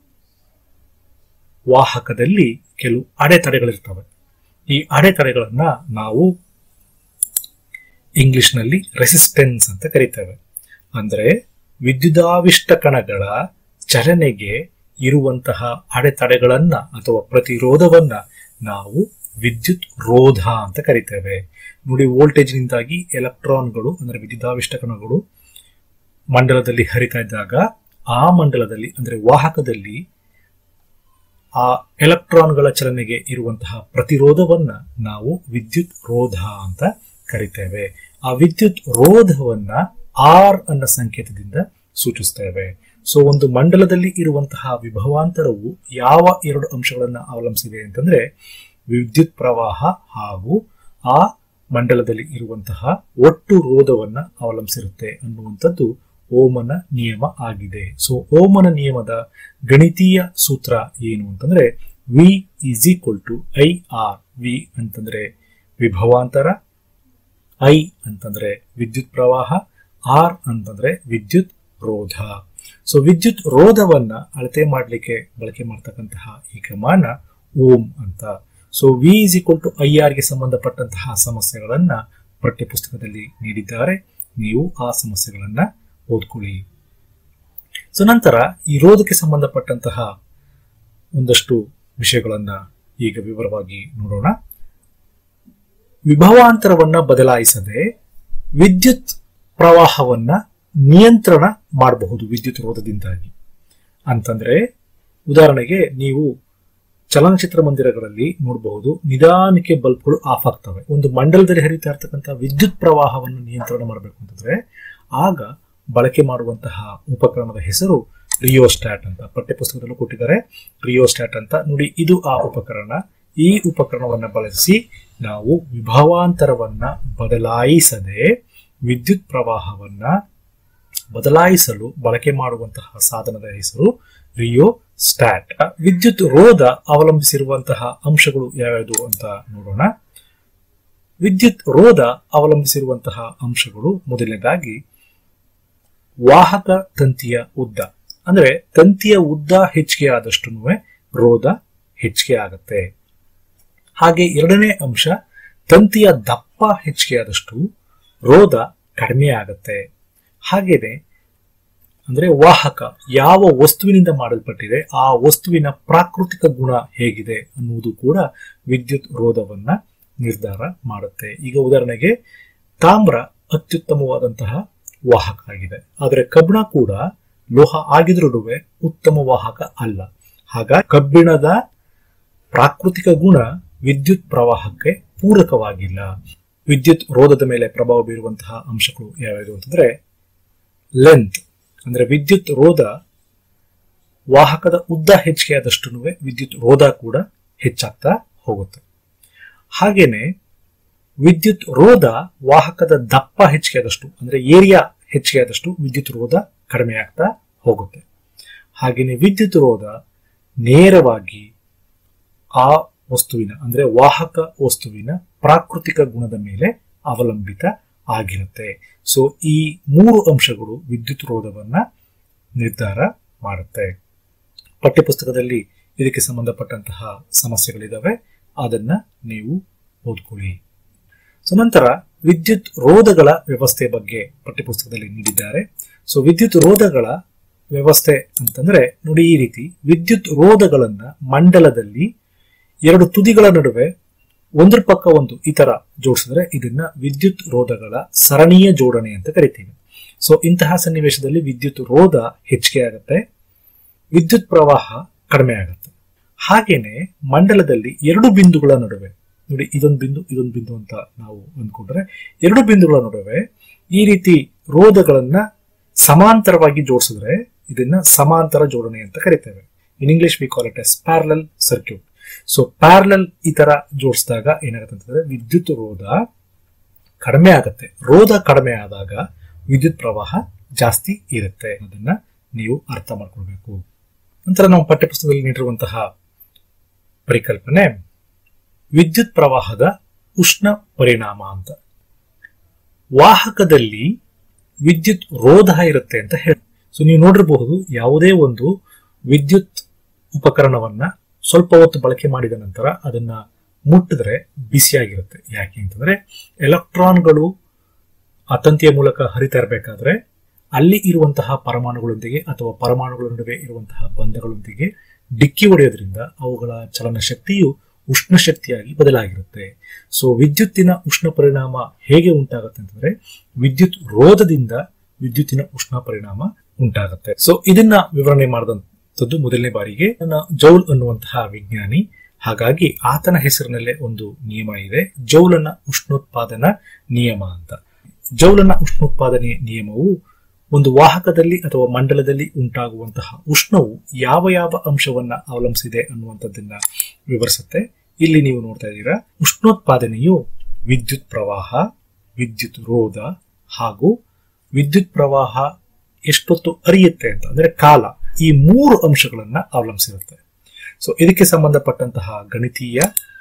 ವಾಹಕದಲ್ಲಿ ಕೆಲವು ಅಡೆತಡೆಗಳಿರ್ತವೆ ಈ ಅಡೆತಡೆಗಳನ್ನ ನಾವು ಇಂಗ್ಲಿಷ್ನಲ್ಲಿ ರೆಸಿಸ್ಟೆನ್ಸ್ ಅಂತ ಕರಿತೇವೆ ಅಂದ್ರೆ ವಿದ್ಯುದಾವಿಷ್ಟ ಕಣಗಳ ಚಲನೆಗೆ ಇರುವಂತಹ ಅಡೆತಡೆಗಳನ್ನ ಅಥವಾ ಪ್ರತಿರೋಧವನ್ನ ನಾವು ವಿದ್ಯುತ್ ರೋಧ ಅಂತ ಕರಿತೇವೆ ನೋಡಿ ವೋಲ್ಟೇಜ್ನಿಂದಾಗಿ ಎಲೆಕ್ಟ್ರಾನ್ಗಳು ಅಂದ್ರೆ ವಿದ್ಯುದಾವಿಷ್ಟ ಕಣಗಳು ಮಂಡಲದಲ್ಲಿ ಹರಿತಾ ಇದ್ದಾಗ ಆ ಮಂಡಲದಲ್ಲಿ ಅಂದ್ರೆ ವಾಹಕದಲ್ಲಿ ಆ ಎಲೆಕ್ಟ್ರಾನ್ಗಳ ಚಲನೆಗೆ ಇರುವಂತಹ ಪ್ರತಿರೋಧವನ್ನ ನಾವು ವಿದ್ಯುತ್ ರೋಧ ಅಂತ ಕರಿತೇವೆ ಆ ವಿದ್ಯುತ್ ರೋಧವನ್ನ ಆರ್ ಅನ್ನೋ ಸಂಕೇತದಿಂದ ಸೂಚಿಸ್ತೇವೆ ಸೊ ಒಂದು ಮಂಡಲದಲ್ಲಿ ಇರುವಂತಹ ವಿಭವಾಂತರವು ಯಾವ ಎರಡು ಅಂಶಗಳನ್ನ ಅವಲಂಬಿಸಿದೆ ಅಂತಂದ್ರೆ ವಿದ್ಯುತ್ ಪ್ರವಾಹ ಹಾಗೂ ಆ ಮಂಡಲದಲ್ಲಿ ಇರುವಂತಹ ಒಟ್ಟು ರೋಧವನ್ನ ಅವಲಂಬಿಸಿರುತ್ತೆ ಅನ್ನುವಂಥದ್ದು ಓಮನ ನಿಯಮ ಆಗಿದೆ ಸೊ ಓಮನ ನಿಯಮದ ಗಣಿತೀಯ ಸೂತ್ರ ಏನು ಅಂತಂದ್ರೆ V is equal to I R V ಅಂತಂದ್ರೆ ವಿಭವಾಂತರ ಐ ಅಂತಂದ್ರೆ ವಿದ್ಯುತ್ ಪ್ರವಾಹ ಆರ್ ಅಂತಂದ್ರೆ ವಿದ್ಯುತ್ ರೋಧ ಸೊ ವಿದ್ಯುತ್ ರೋಧವನ್ನ ಅಳತೆ ಮಾಡಲಿಕ್ಕೆ ಬಳಕೆ ಮಾಡ್ತಕ್ಕಂತಹ ಈ ಕಮಾನ ಓಂ ಅಂತ so V is equal to I R ಗೆ ಸಂಬಂಧಪಟ್ಟಂತಹ ಸಮಸ್ಯೆಗಳನ್ನ ಪಠ್ಯಪುಸ್ತಕದಲ್ಲಿ ನೀಡಿದ್ದಾರೆ ನೀವು ಆ ಸಮಸ್ಯೆಗಳನ್ನ ಓದ್ಕೊಳ್ಳಿ ಸೊ ನಂತರ ಈ ರೋಧಕ್ಕೆ ಸಂಬಂಧಪಟ್ಟಂತಹ ಒಂದಷ್ಟು ವಿಷಯಗಳನ್ನ ಈಗ ವಿವರವಾಗಿ ನೋಡೋಣ ವಿಭವಾಂತರವನ್ನ ಬದಲಾಯಿಸದೆ ವಿದ್ಯುತ್ ಪ್ರವಾಹವನ್ನ ನಿಯಂತ್ರಣ ಮಾಡಬಹುದು ವಿದ್ಯುತ್ ರೋಧದಿಂದಾಗಿ ಅಂತಂದ್ರೆ ಉದಾಹರಣೆಗೆ ನೀವು ಚಲನಚಿತ್ರ ಮಂದಿರಗಳಲ್ಲಿ ನೋಡಬಹುದು ನಿಧಾನಕ್ಕೆ ಬಲ್ಬ್ಗಳು ಆಫ್ ಆಗ್ತವೆ ಒಂದು ಮಂಡಲದಲ್ಲಿ ಹರಿತಾ ಇರ್ತಕ್ಕಂಥ ವಿದ್ಯುತ್ ಪ್ರವಾಹವನ್ನು ನಿಯಂತ್ರಣ ಮಾಡಬೇಕು ಅಂತಂದ್ರೆ ಆಗ ಬಳಕೆ ಮಾಡುವಂತಹ ಉಪಕರಣದ ಹೆಸರು ರಿಯೋಸ್ಟ್ಯಾಟ್ ಅಂತ ಪಠ್ಯಪುಸ್ತಕದಲ್ಲೂ ಕೊಟ್ಟಿದ್ದಾರೆ ರಿಯೋಸ್ಟ್ಯಾಟ್ ಅಂತ ನೋಡಿ ಇದು ಆ ಉಪಕರಣ ಈ ಉಪಕರಣವನ್ನ ಬಳಸಿ ನಾವು ವಿಭವಾಂತರವನ್ನ ಬದಲಾಯಿಸದೆ ವಿದ್ಯುತ್ ಪ್ರವಾಹವನ್ನ ಬದಲಾಯಿಸಲು ಬಳಕೆ ಮಾಡುವಂತಹ ಸಾಧನದ ಹೆಸರು ರಿಯೋ ಸ್ಟ್ಯಾಟ್ ವಿದ್ಯುತ್ ರೋಧ ಅವಲಂಬಿಸಿರುವಂತಹ ಅಂಶಗಳು ಯಾವ್ಯಾವುದು ಅಂತ ನೋಡೋಣ ವಿದ್ಯುತ್ ರೋಧ ಅವಲಂಬಿಸಿರುವಂತಹ ಅಂಶಗಳು ಮೊದಲನೇದಾಗಿ ವಾಹಕ ತಂತಿಯ ಉದ್ದ ಅಂದ್ರೆ ತಂತಿಯ ಉದ್ದ ಹೆಚ್ಚಿಗೆ ಆದಷ್ಟು ರೋಧ ಹೆಚ್ಚಿಗೆ ಆಗತ್ತೆ ಹಾಗೆ ಎರಡನೇ ಅಂಶ ತಂತಿಯ ದಪ್ಪ ಹೆಚ್ಚಿಗೆ ಆದಷ್ಟು ರೋಧ ಕಡಿಮೆ ಆಗತ್ತೆ ಹಾಗೇನೆ ಅಂದ್ರೆ ವಾಹಕ ಯಾವ ವಸ್ತುವಿನಿಂದ ಮಾಡಲ್ಪಟ್ಟಿದೆ ಆ ವಸ್ತುವಿನ ಪ್ರಾಕೃತಿಕ ಗುಣ ಹೇಗಿದೆ ಅನ್ನುವುದು ಕೂಡ ವಿದ್ಯುತ್ ರೋಧವನ್ನ ನಿರ್ಧಾರ ಮಾಡುತ್ತೆ ಈಗ ಉದಾಹರಣೆಗೆ ತಾಮ್ರ ಅತ್ಯುತ್ತಮವಾದಂತಹ ವಾಹಕ ಆಗಿದೆ ಆದರೆ ಕಬ್ಬಿಣ ಕೂಡ ಲೋಹ ಆಗಿದ್ರೂ ಉತ್ತಮ ವಾಹಕ ಅಲ್ಲ ಹಾಗಾಗಿ ಕಬ್ಬಿಣದ ಪ್ರಾಕೃತಿಕ ಗುಣ ವಿದ್ಯುತ್ ಪ್ರವಾಹಕ್ಕೆ ಪೂರಕವಾಗಿಲ್ಲ ವಿದ್ಯುತ್ ರೋಧದ ಮೇಲೆ ಪ್ರಭಾವ ಬೀರುವಂತಹ ಅಂಶಗಳು ಯಾವ್ಯಾವುದು ಅಂತಂದ್ರೆ ಲೆಂತ್ ಅಂದ್ರೆ ವಿದ್ಯುತ್ ರೋಧ ವಾಹಕದ ಉದ್ದ ಹೆಚ್ಚಿಗೆ ಆದಷ್ಟು ವಿದ್ಯುತ್ ರೋಧ ಕೂಡ ಹೆಚ್ಚಾಗ್ತಾ ಹೋಗುತ್ತೆ ಹಾಗೇನೆ ವಿದ್ಯುತ್ ರೋಧ ವಾಹಕದ ದಪ್ಪ ಹೆಚ್ಚಿಗೆ ಆದಷ್ಟು ಅಂದ್ರೆ ಏರಿಯಾ ಹೆಚ್ಚಿಗೆ ಆದಷ್ಟು ವಿದ್ಯುತ್ ರೋಧ ಕಡಿಮೆ ಆಗ್ತಾ ಹೋಗುತ್ತೆ ಹಾಗೇನೆ ವಿದ್ಯುತ್ ರೋಧ ನೇರವಾಗಿ ಆ ವಸ್ತುವಿನ ಅಂದ್ರೆ ವಾಹಕ ವಸ್ತುವಿನ ಪ್ರಾಕೃತಿಕ ಗುಣದ ಮೇಲೆ ಅವಲಂಬಿತ ಆಗಿರುತ್ತೆ ಸೊ ಈ ಮೂರು ಅಂಶಗಳು ವಿದ್ಯುತ್ ರೋಧವನ್ನ ನಿರ್ಧಾರ ಮಾಡುತ್ತೆ ಪಠ್ಯಪುಸ್ತಕದಲ್ಲಿ ಇದಕ್ಕೆ ಸಂಬಂಧಪಟ್ಟಂತಹ ಸಮಸ್ಯೆಗಳಿದಾವೆ ಅದನ್ನ ನೀವು ಓದ್ಕೊಳ್ಳಿ ಸೊ ನಂತರ ವಿದ್ಯುತ್ ರೋಧಗಳ ವ್ಯವಸ್ಥೆ ಬಗ್ಗೆ ಪಠ್ಯಪುಸ್ತಕದಲ್ಲಿ ನೀಡಿದ್ದಾರೆ ಸೊ ವಿದ್ಯುತ್ ರೋಧಗಳ ವ್ಯವಸ್ಥೆ ಅಂತಂದ್ರೆ ನೋಡಿ ಈ ರೀತಿ ವಿದ್ಯುತ್ ರೋಧಗಳನ್ನ ಮಂಡಲದಲ್ಲಿ ಎರಡು ತುದಿಗಳ ನಡುವೆ ಒಂದ್ರ ಪಕ್ಕ ಒಂದು ಈ ತರ ಜೋಡಿಸಿದ್ರೆ ಇದನ್ನ ವಿದ್ಯುತ್ ರೋಧಗಳ ಸರಣೀಯ ಜೋಡಣೆ ಅಂತ ಕರಿತೀವಿ ಸೊ ಇಂತಹ ಸನ್ನಿವೇಶದಲ್ಲಿ ವಿದ್ಯುತ್ ರೋಧ ಹೆಚ್ಚಿಗೆ ಆಗುತ್ತೆ ವಿದ್ಯುತ್ ಪ್ರವಾಹ ಕಡಿಮೆ ಆಗುತ್ತೆ ಹಾಗೇನೆ ಮಂಡಲದಲ್ಲಿ ಎರಡು ಬಿಂದುಗಳ ನಡುವೆ ನೋಡಿ ಇದೊಂದು ಬಿಂದು ಇದೊಂದು ಬಿಂದು ಅಂತ ನಾವು ಅಂದ್ಕೊಂಡ್ರೆ ಎರಡು ಬಿಂದುಗಳ ನಡುವೆ ಈ ರೀತಿ ರೋಧಗಳನ್ನ ಸಮಾಂತರವಾಗಿ ಜೋಡಿಸಿದ್ರೆ ಇದನ್ನ ಸಮಾಂತರ ಜೋಡಣೆ ಅಂತ ಕರಿತೇವೆ in English we call it as parallel circuit so parallel ಈ ತರ ಜೋಡಿಸಿದಾಗ ಏನಾಗುತ್ತೆ ಅಂತಂದ್ರೆ ವಿದ್ಯುತ್ ರೋಧ ಕಡಿಮೆ ಆಗುತ್ತೆ ರೋಧ ಕಡಿಮೆ ಆದಾಗ ವಿದ್ಯುತ್ ಪ್ರವಾಹ ಜಾಸ್ತಿ ಇರುತ್ತೆ ಅದನ್ನ ನೀವು ಅರ್ಥ ಮಾಡ್ಕೊಳ್ಬೇಕು ನಂತರ ನಾವು ಪಠ್ಯಪುಸ್ತಕದಲ್ಲಿ ನೀಡಿರುವಂತಹ ಪರಿಕಲ್ಪನೆ ವಿದ್ಯುತ್ ಪ್ರವಾಹದ ಉಷ್ಣ ಪರಿಣಾಮ ಅಂತ ವಾಹಕದಲ್ಲಿ ವಿದ್ಯುತ್ ರೋಧ ಇರುತ್ತೆ ಅಂತ ಹೇಳಿ ಸೊ ನೀವು ನೋಡಿರಬಹುದು ಯಾವುದೇ ಒಂದು ವಿದ್ಯುತ್ ಉಪಕರಣವನ್ನ ಸ್ವಲ್ಪ ಹೊತ್ತು ಬಳಕೆ ಮಾಡಿದ ನಂತರ ಅದನ್ನ ಮುಟ್ಟಿದ್ರೆ ಬಿಸಿಯಾಗಿರುತ್ತೆ ಯಾಕೆ ಅಂತಂದ್ರೆ ಎಲೆಕ್ಟ್ರಾನ್ಗಳು ಆ ತಂತಿಯ ಮೂಲಕ ಹರಿತಾ ಇರಬೇಕಾದ್ರೆ ಅಲ್ಲಿ ಇರುವಂತಹ ಪರಮಾಣುಗಳೊಂದಿಗೆ ಅಥವಾ ಪರಮಾಣುಗಳ ನಡುವೆ ಇರುವಂತಹ ಬಂಧಗಳೊಂದಿಗೆ ಡಿಕ್ಕಿ ಹೊಡೆಯೋದ್ರಿಂದ ಅವುಗಳ ಚಲನ ಶಕ್ತಿಯು ಉಷ್ಣ ಶಕ್ತಿಯಾಗಿ ಬದಲಾಗಿರುತ್ತೆ ಸೊ ವಿದ್ಯುತ್ತಿನ ಉಷ್ಣ ಪರಿಣಾಮ ಹೇಗೆ ಉಂಟಾಗುತ್ತೆ ಅಂತಂದ್ರೆ ವಿದ್ಯುತ್ ರೋಧದಿಂದ ವಿದ್ಯುತ್ತಿನ ಉಷ್ಣ ಪರಿಣಾಮ ಉಂಟಾಗುತ್ತೆ ಸೊ ಇದನ್ನ ವಿವರಣೆ ಮಾಡಿದಂಥದ್ದು ಮೊದಲನೇ ಬಾರಿಗೆ ನನ್ನ ಜೌಲ್ ಅನ್ನುವಂತಹ ವಿಜ್ಞಾನಿ ಹಾಗಾಗಿ ಆತನ ಹೆಸರಿನಲ್ಲೇ ಒಂದು ನಿಯಮ ಇದೆ ಜೌಲನ ಉಷ್ಣೋತ್ಪಾದನಾ ನಿಯಮ ಅಂತ ಜೌಲನ ಉಷ್ಣೋತ್ಪಾದನೆ ನಿಯಮವು ಒಂದು ವಾಹಕದಲ್ಲಿ ಅಥವಾ ಮಂಡಲದಲ್ಲಿ ಉಂಟಾಗುವಂತಹ ಉಷ್ಣವು ಯಾವ ಯಾವ ಅಂಶವನ್ನ ಅವಲಂಬಿಸಿದೆ ಅನ್ನುವಂಥದ್ದನ್ನ ವಿವರಿಸುತ್ತೆ ಇಲ್ಲಿ ನೀವು ನೋಡ್ತಾ ಇದ್ದೀರಾ ಉಷ್ಣೋತ್ಪಾದನೆಯು ವಿದ್ಯುತ್ ಪ್ರವಾಹ ವಿದ್ಯುತ್ ರೋಧ ಹಾಗೂ ವಿದ್ಯುತ್ ಪ್ರವಾಹ ಎಷ್ಟೊತ್ತು ಅರಿಯುತ್ತೆ ಅಂತ ಅಂದ್ರೆ ಕಾಲ ಈ ಮೂರು ಅಂಶಗಳನ್ನ ಅವಲಂಬಿಸಿರುತ್ತೆ ಸೊ ಇದಕ್ಕೆ ಸಂಬಂಧಪಟ್ಟಂತಹ ಗಣಿತೀಯ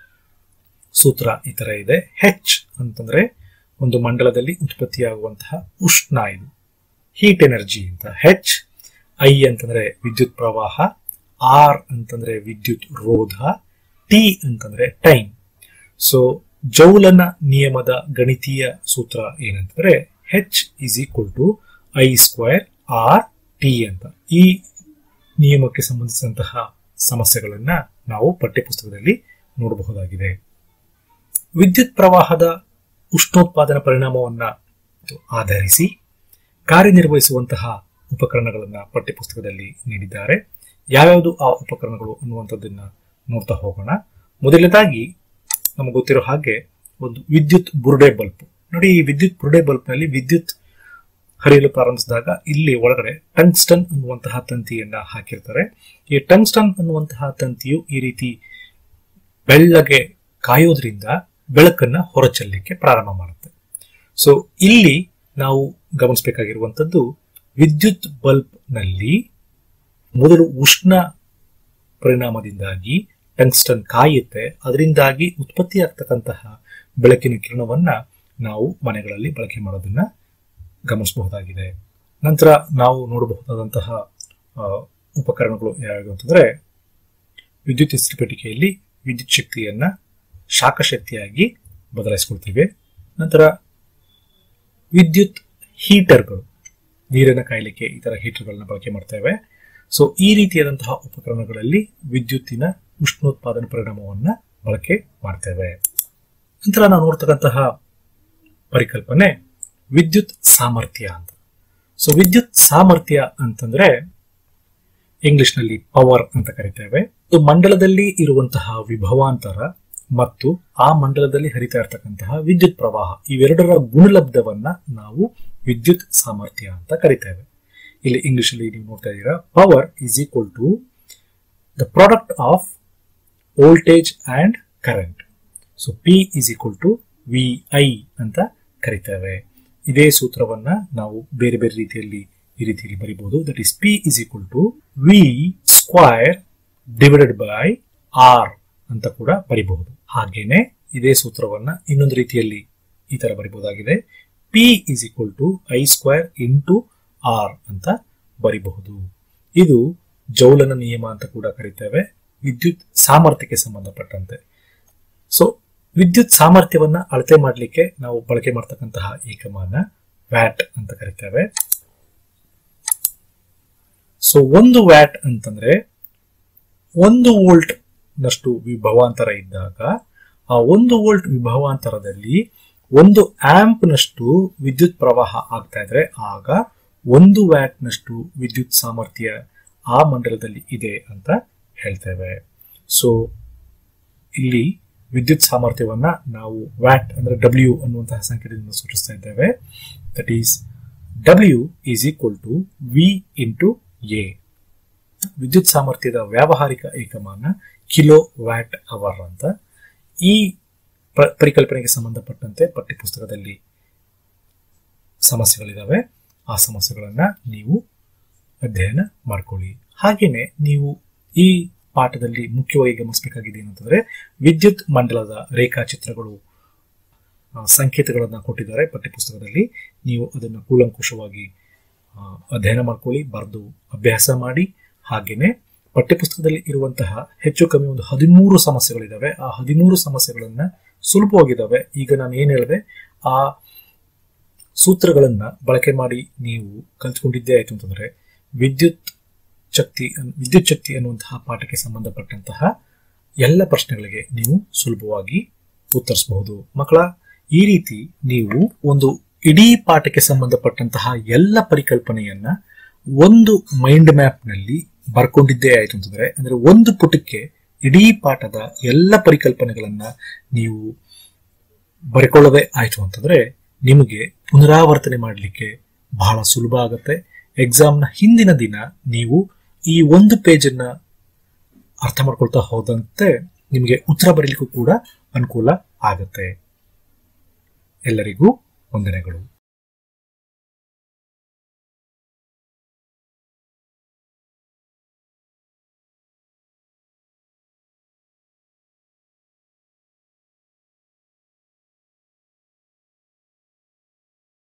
ಸೂತ್ರ ಈ ತರ ಇದೆ ಹೆಚ್ ಅಂತಂದ್ರೆ ಒಂದು ಮಂಡಲದಲ್ಲಿ ಉತ್ಪತ್ತಿಯಾಗುವಂತಹ ಉಷ್ಣ ಇದು ಹೀಟ್ ಎನರ್ಜಿ ಅಂತ ಹೆಚ್ ಐ ಅಂತಂದ್ರೆ ವಿದ್ಯುತ್ ಪ್ರವಾಹ ಆರ್ ಅಂತಂದ್ರೆ ವಿದ್ಯುತ್ ರೋಧ ಟಿ ಅಂತಂದ್ರೆ ಟೈಮ್ ಸೊ ಜೌಲನ ನಿಯಮದ ಗಣಿತೀಯ ಸೂತ್ರ ಏನಂತಂದ್ರೆ H is equal to I square R T ಅಂತ ಈ ನಿಯಮಕ್ಕೆ ಸಂಬಂಧಿಸಿದಂತಹ ಸಮಸ್ಯೆಗಳನ್ನ ನಾವು ಪಠ್ಯಪುಸ್ತಕದಲ್ಲಿ ನೋಡಬಹುದಾಗಿದೆ ವಿದ್ಯುತ್ ಪ್ರವಾಹದ ಉಷ್ಣೋತ್ಪಾದನಾ ಪರಿಣಾಮವನ್ನ ಆಧರಿಸಿ ಕಾರ್ಯನಿರ್ವಹಿಸುವಂತಹ ಉಪಕರಣಗಳನ್ನ ಪಠ್ಯಪುಸ್ತಕದಲ್ಲಿ ನೀಡಿದ್ದಾರೆ ಯಾವ್ಯಾವುದು ಆ ಉಪಕರಣಗಳು ಅನ್ನುವಂಥದ್ದನ್ನ ನೋಡ್ತಾ ಹೋಗೋಣ ಮೊದಲನೇದಾಗಿ ನಮಗೆ ಗೊತ್ತಿರೋ ಹಾಗೆ ಒಂದು ವಿದ್ಯುತ್ ಬುರುಡೆ ಬಲ್ಬ್ ನೋಡಿ ಈ ವಿದ್ಯುತ್ ಬುರುಡೆ ಬಲ್ಬ್ ನಲ್ಲಿ ವಿದ್ಯುತ್ ಹರಿಯಲು ಪ್ರಾರಂಭಿಸಿದಾಗ ಇಲ್ಲಿ ಒಳಗಡೆ ಟಂಗ್ಸ್ಟನ್ ಅನ್ನುವಂತಹ ತಂತಿಯನ್ನ ಹಾಕಿರ್ತಾರೆ ಈ ಟಂಗ್ಸ್ಟನ್ ಅನ್ನುವಂತಹ ತಂತಿಯು ಈ ರೀತಿ ಬೆಳ್ಳಗೆ ಕಾಯೋದ್ರಿಂದ ಬೆಳಕನ್ನ ಹೊರಚೆಲ್ಲಲಿಕ್ಕೆ ಪ್ರಾರಂಭ ಮಾಡುತ್ತೆ ಸೊ ಇಲ್ಲಿ ನಾವು ಗಮನಿಸಬೇಕಾಗಿರುವಂತದ್ದು ವಿದ್ಯುತ್ ಬಲ್ಬ್ ನಲ್ಲಿ ಮೊದಲು ಉಷ್ಣ ಪರಿಣಾಮದಿಂದಾಗಿ ಟಂಗ್ಸ್ಟನ್ ಕಾಯುತ್ತೆ ಅದರಿಂದಾಗಿ ಉತ್ಪತ್ತಿಯಾಗ್ತಕ್ಕಂತಹ ಬೆಳಕಿನ ಕಿರಣವನ್ನ ನಾವು ಮನೆಗಳಲ್ಲಿ ಬಳಕೆ ಮಾಡೋದನ್ನ ಗಮನಿಸಬಹುದಾಗಿದೆ ನಂತರ ನಾವು ನೋಡಬಹುದಾದಂತಹ ಆ, ಉಪಕರಣಗಳು ಯಾವ್ಯಾವು ಅಂತಂದ್ರೆ ವಿದ್ಯುತ್ ಇಸ್ತ್ರಿ ಪೆಟ್ಟಿಗೆಯಲ್ಲಿ ವಿದ್ಯುತ್ ಶಕ್ತಿಯನ್ನ ಶಾಖ ಶಕ್ತಿಯಾಗಿ ಬದಲಾಯಿಸಿಕೊಳ್ತೀವಿ ನಂತರ ವಿದ್ಯುತ್ ಹೀಟರ್ಗಳು ನೀರನ್ನ ಕಾಯಲಿಕ್ಕೆ ಈ ತರ ಹೀಟರ್ಗಳನ್ನ ಬಳಕೆ ಮಾಡ್ತೇವೆ ಸೊ ಈ ರೀತಿಯಾದಂತಹ ಉಪಕರಣಗಳಲ್ಲಿ ವಿದ್ಯುತ್ತಿನ ಉಷ್ಣೋತ್ಪಾದನಾ ಪರಿಣಾಮವನ್ನ ಬಳಕೆ ಮಾಡ್ತೇವೆ ನಂತರ ನಾವು ನೋಡ್ತಕ್ಕಂತಹ ಪರಿಕಲ್ಪನೆ ವಿದ್ಯುತ್ ಸಾಮರ್ಥ್ಯ ಅಂತ ಸೊ ವಿದ್ಯುತ್ ಸಾಮರ್ಥ್ಯ ಅಂತಂದ್ರೆ ಇಂಗ್ಲಿಷ್ ನಲ್ಲಿ ಪವರ್ ಅಂತ ಕರಿತೇವೆ ಇದು ಮಂಡಲದಲ್ಲಿ ಇರುವಂತಹ ವಿಭವಾಂತರ ಮತ್ತು ಆ ಮಂಡಲದಲ್ಲಿ ಹರಿತಾ ಇರತಕ್ಕಂತಹ ವಿದ್ಯುತ್ ಪ್ರವಾಹ ಇವೆರಡರ ಗುಣಲಬ್ಧವನ್ನ ನಾವು ವಿದ್ಯುತ್ ಸಾಮರ್ಥ್ಯ ಅಂತ ಕರಿತೇವೆ ಇಲ್ಲಿ ಇಂಗ್ಲಿಷ್ ಅಲ್ಲಿ ನೀವು ನೋಡ್ತಾ ಇದ್ದೀರಾ power is equal to the product of voltage and current so P is equal to V I ಅಂತ ಕರಿತೇವೆ ಇದೇ ಸೂತ್ರವನ್ನ ನಾವು ಬೇರೆ ಬೇರೆ ರೀತಿಯಲ್ಲಿ ಈ ರೀತಿಯಲ್ಲಿ ಬರಿಬಹುದು that is P is equal to V square divided by R ಅಂತ ಕೂಡ ಬರಿಬಹುದು ಹಾಗೇನೆ ಇದೇ ಸೂತ್ರವನ್ನ ಇನ್ನೊಂದು ರೀತಿಯಲ್ಲಿ ಈ ತರ ಬರಿಬಹುದಾಗಿದೆ P is equal to I square into R ಅಂತ ಬರಿಬಹುದು ಇದು ಜೌಲನ ನಿಯಮ ಅಂತ ಕೂಡ ಕರಿತೇವೆ ವಿದ್ಯುತ್ ಸಾಮರ್ಥ್ಯಕ್ಕೆ ಸಂಬಂಧಪಟ್ಟಂತೆ ಸೊ ವಿದ್ಯುತ್ ಸಾಮರ್ಥ್ಯವನ್ನ ಅಳತೆ ಮಾಡಲಿಕ್ಕೆ ನಾವು ಬಳಕೆ ಮಾಡ್ತಕ್ಕಂತಹ ಏಕಮಾನ ವ್ಯಾಟ್ ಅಂತ ಕರಿತೇವೆ ಸೊ ಒಂದು ವ್ಯಾಟ್ ಅಂತಂದ್ರೆ ಒಂದು ವೋಲ್ಟ್ ನಷ್ಟು ವಿಭವಾಂತರ ಇದ್ದಾಗ ಆ ಒಂದು ವೋಲ್ಟ್ ವಿಭವಾಂತರದಲ್ಲಿ ಒಂದು ಆಂಪ್ ನಷ್ಟು ವಿದ್ಯುತ್ ಪ್ರವಾಹ ಆಗ್ತಾ ಇದ್ರೆ ಆಗ ಒಂದು ವ್ಯಾಟ್ ನಷ್ಟು ವಿದ್ಯುತ್ ಸಾಮರ್ಥ್ಯ ಆ ಮಂಡಲದಲ್ಲಿ ಇದೆ ಅಂತ ಹೇಳ್ತೇವೆ ಸೊ ಇಲ್ಲಿ ವಿದ್ಯುತ್ ಸಾಮರ್ಥ್ಯವನ್ನ ನಾವು ವ್ಯಾಟ್ ಅಂದ್ರೆ ಡಬ್ಲ್ಯೂ ಅನ್ನುವಂತಹ ಸಂಕೇತದಿಂದ ಸೂಚಿಸ್ತಾ ಇದ್ದೇವೆ that is W is equal to V into A ವಿದ್ಯುತ್ ಸಾಮರ್ಥ್ಯದ ವ್ಯಾವಹಾರಿಕ ಏಕಮಾನ ಕಿಲೋ ವ್ಯಾಟ್ ಅವರ್ ಅಂತ ಈ ಪ- ಪರಿಕಲ್ಪನೆಗೆ ಸಂಬಂಧಪಟ್ಟಂತೆ ಪಠ್ಯಪುಸ್ತಕದಲ್ಲಿ ಸಮಸ್ಯೆಗಳಿದಾವೆ ಆ ಸಮಸ್ಯೆಗಳನ್ನ ನೀವು ಅಧ್ಯಯನ ಮಾಡ್ಕೊಳ್ಳಿ ಹಾಗೇನೆ ನೀವು ಈ ಪಾಠದಲ್ಲಿ ಮುಖ್ಯವಾಗಿ ಗಮನಿಸಬೇಕಾಗಿದೆ ಏನಂತಂದ್ರೆ ವಿದ್ಯುತ್ ಮಂಡಲದ ರೇಖಾಚಿತ್ರಗಳು ಆ, ಸಂಕೇತಗಳನ್ನ ಕೊಟ್ಟಿದ್ದಾರೆ ಪಠ್ಯಪುಸ್ತಕದಲ್ಲಿ ನೀವು ಅದನ್ನು ಕೂಲಂಕುಷವಾಗಿ ಆ, ಅಧ್ಯಯನ ಮಾಡ್ಕೊಳ್ಳಿ ಬರೆದು ಅಭ್ಯಾಸ ಮಾಡಿ ಹಾಗೇನೆ ಪಠ್ಯಪುಸ್ತಕದಲ್ಲಿ ಇರುವಂತಹ ಹೆಚ್ಚು ಕಮ್ಮಿ ಒಂದು ಹದಿಮೂರು ಸಮಸ್ಯೆಗಳಿದಾವೆ ಆ ಹದಿಮೂರು ಸಮಸ್ಯೆಗಳನ್ನ ಸುಲಭವಾಗಿದ್ದಾವೆ ಈಗ ನಾನು ಏನ್ ಹೇಳಿದೆ ಆ ಸೂತ್ರಗಳನ್ನ ಬಳಕೆ ಮಾಡಿ ನೀವು ಕಲ್ತ್ಕೊಂಡಿದ್ದೇ ಆಯ್ತು ಅಂತಂದ್ರೆ ವಿದ್ಯುತ್ ಶಕ್ತಿ ವಿದ್ಯುತ್ ಶಕ್ತಿ ಅನ್ನುವಂತಹ ಪಾಠಕ್ಕೆ ಸಂಬಂಧಪಟ್ಟಂತಹ ಎಲ್ಲ ಪ್ರಶ್ನೆಗಳಿಗೆ ನೀವು ಸುಲಭವಾಗಿ ಉತ್ತರಿಸಬಹುದು ಮಕ್ಕಳ ಈ ರೀತಿ ನೀವು ಒಂದು ಇಡೀ ಪಾಠಕ್ಕೆ ಸಂಬಂಧಪಟ್ಟಂತಹ ಎಲ್ಲ ಪರಿಕಲ್ಪನೆಯನ್ನ ಒಂದು ಮೈಂಡ್ ಮ್ಯಾಪ್ ನಲ್ಲಿ ಬರ್ಕೊಂಡಿದ್ದೇ ಆಯ್ತು ಅಂತಂದ್ರೆ ಅಂದ್ರೆ ಒಂದು ಪುಟಕ್ಕೆ ಇಡೀ ಪಾಠದ ಎಲ್ಲ ಪರಿಕಲ್ಪನೆಗಳನ್ನ ನೀವು ಬರ್ಕೊಳ್ಳೋದೇ ಆಯ್ತು ಅಂತಂದ್ರೆ ನಿಮಗೆ ಪುನರಾವರ್ತನೆ ಮಾಡಲಿಕ್ಕೆ ಬಹಳ ಸುಲಭ ಆಗುತ್ತೆ ಎಕ್ಸಾಮ್ನ ಹಿಂದಿನ ದಿನ ನೀವು ಈ ಒಂದು ಪೇಜನ್ನ ಅರ್ಥ ಮಾಡ್ಕೊಳ್ತಾ ಹೋದಂತೆ ನಿಮಗೆ ಉತ್ತರ ಬರೀಲಿಕ್ಕೂ ಕೂಡ ಅನುಕೂಲ ಆಗುತ್ತೆ ಎಲ್ಲರಿಗೂ ವಂದನೆಗಳು